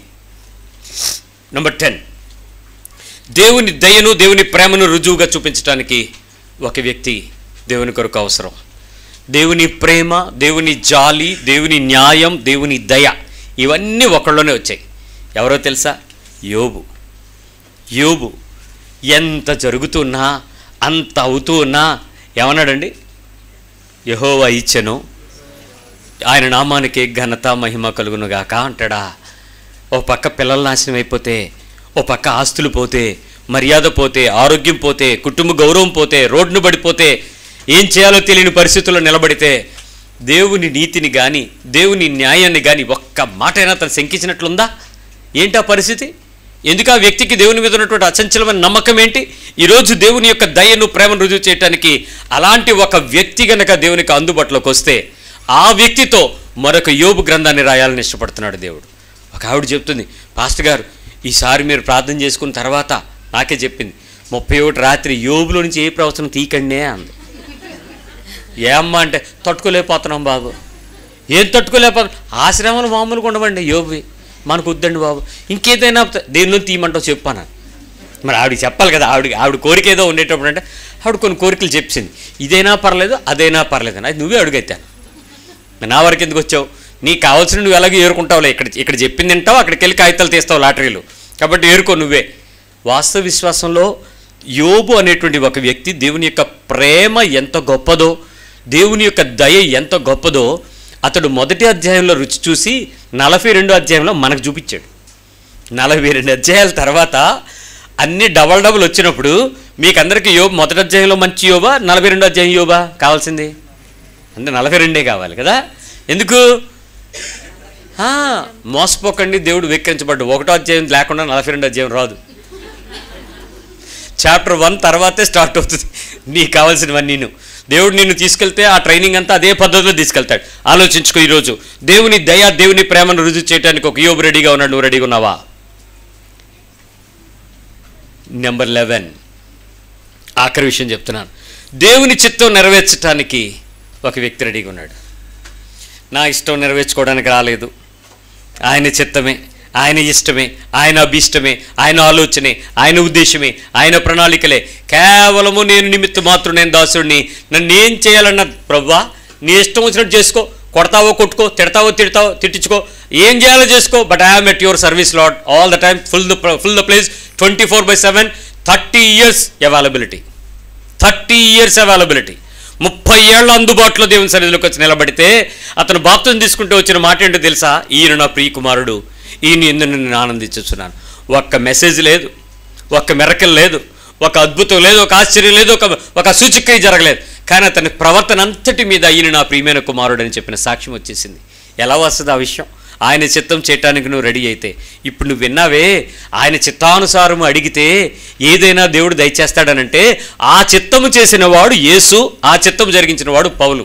నెంబర్ టెన్ దేవుని దయను దేవుని ప్రేమను రుజువుగా చూపించడానికి ఒక వ్యక్తి దేవుని కొరకు అవసరం దేవుని ప్రేమ దేవుని జాలి దేవుని న్యాయం దేవుని దయ ఇవన్నీ ఒకళ్ళలోనే వచ్చాయి ఎవరో తెలుసా యోబు యోబు ఎంత జరుగుతున్నా అంత అవుతూ ఉన్నా ఏమన్నాడండి యహోవా ఇచ్చెను ఆయన నామానికి ఘనత మహిమ కలుగునుగాక అంటాడా ఓ పక్క పిల్లల నాశనం అయిపోతే ఓ పక్క ఆస్తులు పోతే మర్యాద పోతే ఆరోగ్యం పోతే కుటుంబ గౌరవం పోతే రోడ్డును పడిపోతే ఏం చేయాలో తెలియని పరిస్థితుల్లో నిలబడితే దేవుని నీతిని కానీ దేవుని న్యాయాన్ని కానీ ఒక్క మాటైనా తను శంకించినట్లుందా ఏంటి ఆ పరిస్థితి ఎందుకు ఆ వ్యక్తికి దేవుని మీద ఉన్నటువంటి అచంచలమైన నమ్మకం ఏంటి ఈరోజు దేవుని యొక్క దయను ప్రేమను రుజువు చేయడానికి అలాంటి ఒక వ్యక్తి గనక దేవునికి అందుబాటులోకి వస్తే ఆ వ్యక్తితో మరొక యోబు గ్రంథాన్ని రాయాలని ఇష్టపడుతున్నాడు దేవుడు ఒక ఆవిడ చెప్తుంది పాస్టర్ గారు ఈసారి మీరు ప్రార్థన చేసుకున్న తర్వాత నాకే చెప్పింది ముప్పై ఒకటి రాత్రి యోబులో నుంచి ఏ ప్రవచనం తీకండే అంది ఏమ్మా అంటే తట్టుకోలేకపోతున్నాం బాబు ఏం తట్టుకోలేకపోతున్నాం ఆశ్రమాలు మామూలుగా ఉండవండి యోబువి మనకు వద్దండి బాబు ఇంకేదైనా దేనిలో తీయమంటావు చెప్పాను మరి ఆవిడకి చెప్పాలి కదా ఆవిడ ఆవిడ కోరిక ఏదో ఉండేటప్పుడు అంటే ఆవిడ కొన్ని కోరికలు చెప్పింది ఇదైనా పర్లేదు అదైనా పర్లేదు అని అది నువ్వే అడుగైతాను నా వరకు ఎందుకు వచ్చావు నీకు కావాల్సిన నువ్వు ఎలాగో ఏరుకుంటావులే ఇక్కడ ఇక్కడ చెప్పింది తింటావు అక్కడికి వెళ్ళి కాగితాలు తీస్తావు లాటరీలు కాబట్టి ఏరుకో నువ్వే వాస్తవ విశ్వాసంలో యోబు అనేటువంటి ఒక వ్యక్తి దేవుని యొక్క ప్రేమ ఎంత గొప్పదో దేవుని యొక్క దయ ఎంత గొప్పదో అతడు మొదటి అధ్యాయంలో రుచి చూసి నలభై రెండో అధ్యాయంలో మనకు చూపించాడు నలభై రెండు అధ్యాయాల తర్వాత అన్ని డబల్ డబుల్ వచ్చినప్పుడు మీకు అందరికీ యోబు మొదటి అధ్యాయంలో మంచి యోబా నలభై రెండో అధ్యాయం యోబా కావాల్సింది అంటే నలభై రెండే కావాలి కదా ఎందుకు ఆ, మోసపోకండి దేవుడు వెక్కిరించబడ్డు ఒకటో అధ్యాయం లేకుండా నలభై రెండో అధ్యాయం రాదు చాప్టర్ వన్ తర్వాతే స్టార్ట్ అవుతుంది నీకు కావాల్సినవన్నీ నేను దేవుడు నిన్ను తీసుకెళ్తే ఆ ట్రైనింగ్ అంతా అదే పద్ధతిలో తీసుకెళ్తాడు ఆలోచించుకో ఈరోజు దేవుని దయ దేవుని ప్రేమను రుజువు చేయడానికి ఒక యోబు రెడీగా ఉన్నాడు నువ్వు రెడీగా ఉన్నావా నెంబర్ లెవెన్ ఆఖరి విషయం చెప్తున్నాను దేవుని చిత్తం నెరవేర్చడానికి ఒక వ్యక్తి రెడీగా ఉన్నాడు నా ఇష్టం నెరవేర్చుకోవడానికి రాలేదు ఆయన చిత్తమే ఆయన ఇష్టమే ఆయన అభీష్టమే ఆయన ఆలోచనే ఆయన ఉద్దేశమే ఆయన ప్రణాళికలే కేవలము నేను నిమిత్త మాత్రం నేను దాసుడిని నన్ను ఏం చేయాలన్న ప్రవ్వా నీ ఇష్టం వచ్చినట్టు చేసుకో కొడతావో కొట్టుకో తిడతావో తిడతావో తిట్టించుకో ఏం చేయాలో చేసుకో but I'm at your service Lord all the time full the full the place twenty four by seven thirty years availability thirty years availability ముప్పై ఏళ్ళ అందుబాటులో దేవుని సన్నిధిలోకి వచ్చి నిలబడితే అతను బాప్తం తీసుకుంటూ వచ్చిన మాట ఏంటో తెలుసా ఈయన నా ప్రియ కుమారుడు ఈయన ఎందుకు నేను ఆనందించున్నాను ఒక్క మెసేజ్ లేదు ఒక్క మెరకల్ లేదు ఒక అద్భుతం లేదు ఒక ఆశ్చర్యం లేదు ఒక ఒక సూచిక్రియ జరగలేదు కానీ అతని ప్రవర్తన అంతటి మీద ఈయన నా ప్రియమైన కుమారుడు అని చెప్పిన సాక్ష్యం వచ్చేసింది ఎలా వస్తుంది ఆ విషయం ఆయన చిత్తం చేయటానికి నువ్వు రెడీ అయితే ఇప్పుడు నువ్వు విన్నావే ఆయన చిత్తానుసారము అడిగితే ఏదైనా దేవుడు దయచేస్తాడనంటే ఆ చిత్తము చేసిన వాడు యేసు ఆ చిత్తము జరిగించిన వాడు పౌలు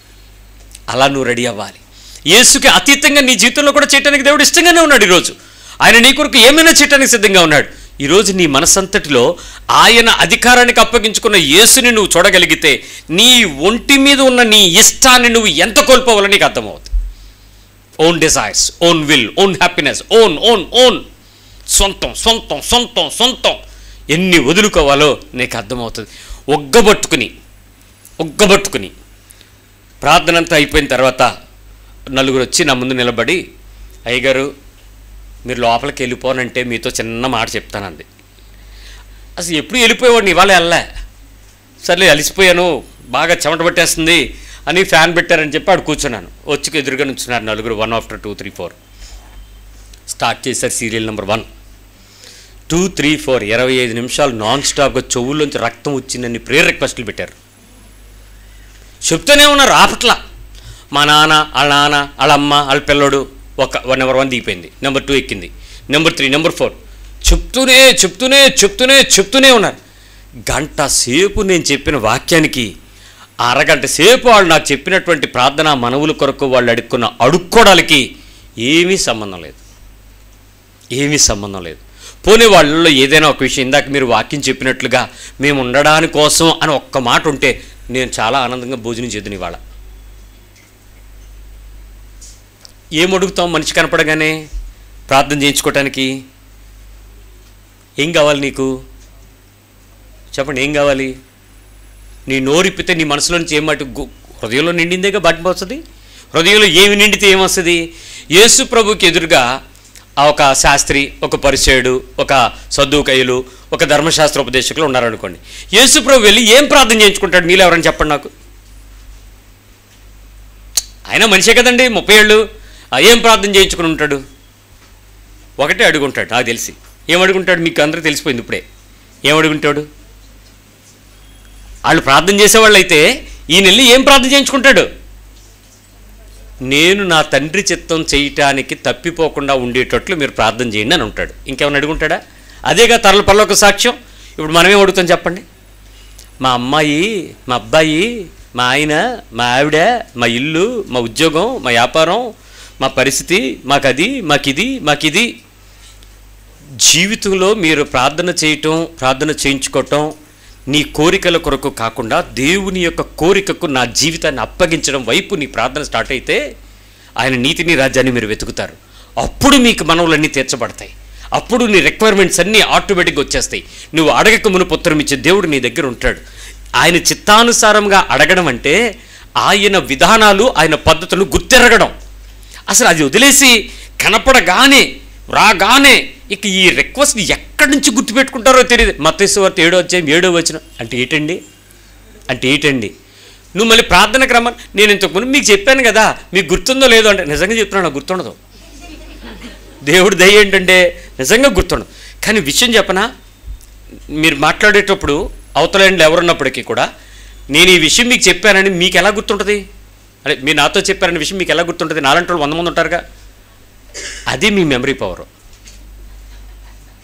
అలా నువ్వు రెడీ అవ్వాలి యేసుకి అతీతంగా నీ జీవితంలో కూడా చేయటానికి దేవుడు ఇష్టంగానే ఉన్నాడు ఈరోజు ఆయన నీ కొరకు ఏమైనా చేయటానికి సిద్ధంగా ఉన్నాడు ఈరోజు నీ మనసంతటిలో ఆయన అధికారానికి అప్పగించుకున్న యేసుని నువ్వు చూడగలిగితే నీ ఒంటి మీద ఉన్న నీ ఇష్టాన్ని నువ్వు ఎంత కోల్పోవాలో నీకు అర్థమవుతుంది own desires own will own happiness own own own సొంతం సొంతం సొంతం సొంతం ఎన్ని వదులుకోవాలో నీకు అర్థమవుతుంది ఒగ్గబట్టుకుని ఒగ్గబట్టుకుని ప్రార్థన అంతా అయిపోయిన తర్వాత నలుగురు వచ్చి నా ముందు నిలబడి అయ్యగారు మీరు లోపలికి వెళ్ళిపోనంటే మీతో చిన్న మాట చెప్తానంది అసలు ఎప్పుడు వెళ్ళిపోయేవాడిని ఇవాళ వెళ్ళా సర్లే అలిసిపోయాను బాగా చెమట పట్టేస్తుంది అని ఫ్యాన్ పెట్టారని చెప్పి ఆడు కూర్చున్నాను వచ్చి ఎదురుగా నుంచున్నారు నలుగురు one after two three four start చేశారు serial number one two three four ఇరవై ఐదు నిమిషాలు నాన్ స్టాప్గా చెవుల్లోంచి రక్తం వచ్చిందని ప్రేయర్ రిక్వెస్ట్లు పెట్టారు చెప్తూనే ఉన్నారు ఆపట్ల మా నాన్న వాళ్ళ నాన్న వాళ్ళ అమ్మ వాళ్ళ పిల్లోడు ఒక వన్ నెంబర్ వన్ దిగిపోయింది నెంబర్ టూ ఎక్కింది నెంబర్ త్రీ నెంబర్ ఫోర్ చెప్తూనే చెప్తూనే చెప్తూనే చెప్తూనే ఉన్నారు గంట సేపు నేను చెప్పిన వాక్యానికి అరగంట సేపు వాళ్ళు నాకు చెప్పినటువంటి ప్రార్థన మనవుల కొరకు వాళ్ళు అడుక్కున్న అడుక్కోవడానికి ఏమీ సంబంధం లేదు ఏమీ సంబంధం లేదు పోనీ వాళ్ళలో ఏదైనా ఒక విషయం ఇందాక మీరు వాక్యం చెప్పినట్లుగా మేము ఉండడాని కోసం అని ఒక్క మాట ఉంటే నేను చాలా ఆనందంగా భోజనం చేద్దును ఇవాళ ఏం అడుగుతాం మనిషి కనపడగానే ప్రార్థన చేయించుకోవటానికి ఏం కావాలి నీకు చెప్పండి ఏం కావాలి నీ నోరిప్పితే నీ మనసులో నుంచి ఏం మాట గు- హృదయంలో నిండిందేగా బయటకు వస్తుంది హృదయంలో ఏమి నిండితే ఏమొస్తుంది యేసు ప్రభుకి ఎదురుగా ఆ ఒక శాస్త్రి ఒక పరిచయుడు ఒక సద్దుకయ్యులు ఒక ధర్మశాస్త్ర ఉపదేశకులు ఉన్నారనుకోండి యేసు ప్రభు వెళ్ళి ఏం ప్రార్థన చేయించుకుంటాడు మీలో ఎవరైనా చెప్పండి నాకు ఆయన మనిషే కదండి ముప్పై ఏళ్ళు ఆ, ఏం ప్రార్థన చేయించుకుని ఉంటాడు ఒకటే అడుగుంటాడు నాకు తెలిసి ఏం అడుగుంటాడు మీకు అందరికీ తెలిసిపోయింది ఇప్పుడే ఏం అడుగుంటాడు వాళ్ళు ప్రార్థన చేసేవాళ్ళు అయితే ఈయన వెళ్ళి ఏం ప్రార్థన చేయించుకుంటాడు నేను నా తండ్రి చిత్తం చేయటానికి తప్పిపోకుండా ఉండేటట్లు మీరు ప్రార్థన చేయండి అని ఉంటాడు ఇంకేమైనా అడుగుంటాడా అదేగా తరల పల్లొక సాక్ష్యం ఇప్పుడు మనమేం అడుగుతాం చెప్పండి మా అమ్మాయి మా అబ్బాయి మా ఆయన మా ఆవిడ మా ఇల్లు మా ఉద్యోగం మా వ్యాపారం మా పరిస్థితి మాకది మాకిది మాకిది జీవితంలో మీరు ప్రార్థన చేయటం ప్రార్థన చేయించుకోవటం నీ కోరికల కొరకు కాకుండా దేవుని యొక్క కోరికకు నా జీవితాన్ని అప్పగించడం వైపు నీ ప్రార్థన స్టార్ట్ అయితే ఆయన నీతిని రాజ్యాన్ని మీరు వెతుకుతారు అప్పుడు మీకు మనవులన్నీ తీర్చబడతాయి అప్పుడు నీ రిక్వైర్మెంట్స్ అన్నీ ఆటోమేటిక్గా వచ్చేస్తాయి నువ్వు అడగక మునుపు ఉత్తరం ఇచ్చే దేవుడు నీ దగ్గర ఉంటాడు ఆయన చిత్తానుసారంగా అడగడం అంటే ఆయన విధానాలు ఆయన పద్ధతులు గుర్తెరగడం అసలు అది వదిలేసి కనపడగానే రాగానే ఇక ఈ రిక్వెస్ట్ ఎక్కడి నుంచి గుర్తుపెట్టుకుంటారో తెలియదు మతేశ్వర్త ఏడో అధ్యాయం ఏడో వచ్చిన అంటే ఏంటండి అంటే ఏంటండి నువ్వు మళ్ళీ ప్రార్థనకు రమ్మని నేను ఇంతకుముందు మీకు చెప్పాను కదా మీకు గుర్తుందో లేదో అంటే నిజంగా చెప్తున్నాను నాకు గుర్తుండదు దేవుడు దయ ఏంటంటే నిజంగా గుర్తుండదు కానీ విషయం చెప్పనా మీరు మాట్లాడేటప్పుడు అవతల ఎండ్లో ఎవరున్నప్పటికీ కూడా నేను ఈ విషయం మీకు చెప్పానని మీకు ఎలా గుర్తుంటుంది అంటే మీరు నాతో చెప్పారనే విషయం మీకు ఎలా గుర్తుంటుంది నాలంటి వాళ్ళు వంద మంది ఉంటారుగా అది మీ మెమరీ పవర్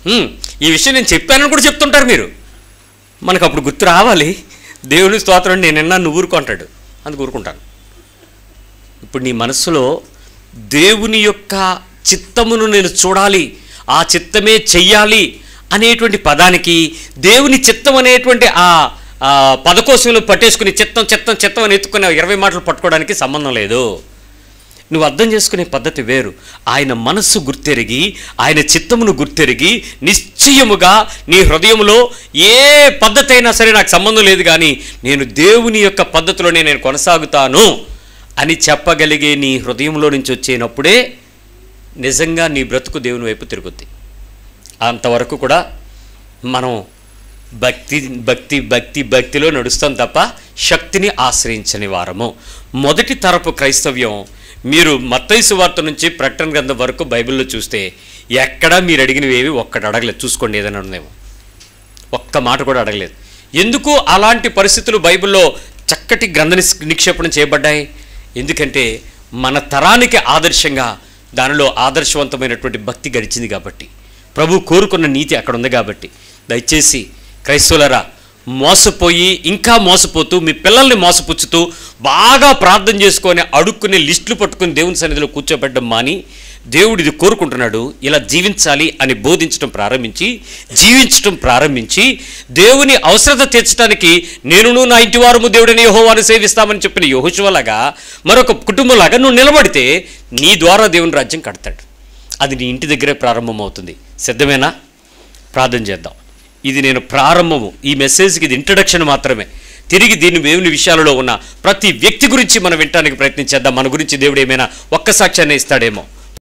హ్మ్, ఈ విషయం నేను చెప్పానని కూడా చెప్తుంటారు మీరు మనకు అప్పుడు గుర్తు రావాలి దేవుని స్తోత్రం నేను నిన్న నువ్వు ఊరుకుంటాడు అందుకు ఊరుకుంటాను ఇప్పుడు నీ మనస్సులో దేవుని యొక్క చిత్తమును నేను చూడాలి ఆ చిత్తమే చెయ్యాలి అనేటువంటి పదానికి దేవుని చిత్తం అనేటువంటి ఆ ఆ పదకోశంలో పట్టేసుకుని చిత్తం చిత్తం చిత్తం అని ఎత్తుకునే ఇరవై మాటలు పట్టుకోవడానికి సంబంధం లేదు నువ్వు అర్థం చేసుకునే పద్ధతి వేరు ఆయన మనస్సు గుర్తెరిగి ఆయన చిత్తమును గుర్తెరిగి నిశ్చయముగా నీ హృదయంలో ఏ పద్ధతి అయినా సరే నాకు సంబంధం లేదు కానీ నేను దేవుని యొక్క పద్ధతిలోనే నేను కొనసాగుతాను అని చెప్పగలిగే నీ హృదయంలో నుంచి వచ్చేనప్పుడే నిజంగా నీ బ్రతుకు దేవుని వైపు తిరుగుద్ది అంతవరకు కూడా మనం భక్తి భక్తి భక్తి భక్తిలో నడుస్తాం తప్ప శక్తిని ఆశ్రయించని వారము మొదటి తరపు క్రైస్తవ్యం మీరు మత్తైసు వార్త నుంచి ప్రకటన గ్రంథం వరకు బైబిల్లో చూస్తే ఎక్కడా మీరు అడిగినవి ఏవి ఒక్కటి అడగలేదు చూసుకోండి ఏదైనా ఉందేమో ఒక్క మాట కూడా అడగలేదు ఎందుకు అలాంటి పరిస్థితులు బైబిల్లో చక్కటి గ్రంథ నిస్- నిక్షేపణ చేయబడ్డాయి ఎందుకంటే మన తరానికి ఆదర్శంగా దానిలో ఆదర్శవంతమైనటువంటి భక్తి గడిచింది కాబట్టి ప్రభు కోరుకున్న నీతి అక్కడ ఉంది కాబట్టి దయచేసి క్రైస్తవులరా మోసపోయి ఇంకా మోసపోతూ మీ పిల్లల్ని మోసపుచ్చుతూ బాగా ప్రార్థన చేసుకొని అడుక్కునే లిస్టులు పట్టుకుని దేవుని సన్నిధిలో కూర్చోబెట్టడం మాని దేవుడు ఇది కోరుకుంటున్నాడు ఇలా జీవించాలి అని బోధించడం ప్రారంభించి జీవించడం ప్రారంభించి దేవుని అవసరత తీర్చడానికి నేనును నా ఇంటి వారము దేవుడిని యెహోవాను సేవిస్తామని చెప్పిన యహోశువలాగా మరొక కుటుంబంలాగా నువ్వు నిలబడితే నీ ద్వారా దేవుని రాజ్యం కడతాడు అది నీ ఇంటి దగ్గరే ప్రారంభమవుతుంది సిద్ధమేనా ప్రార్థన చేద్దాం ఇది నేను ప్రారంభము ఈ మెసేజ్కి ఇది ఇంట్రడక్షన్ మాత్రమే తిరిగి దీని దేవుని విషయాలలో ఉన్న ప్రతి వ్యక్తి గురించి మనం వినటానికి ప్రయత్నించేద్దాం మన గురించి దేవుడు ఏమైనా ఒక్క సాక్ష్యాన్ని ఇస్తాడేమో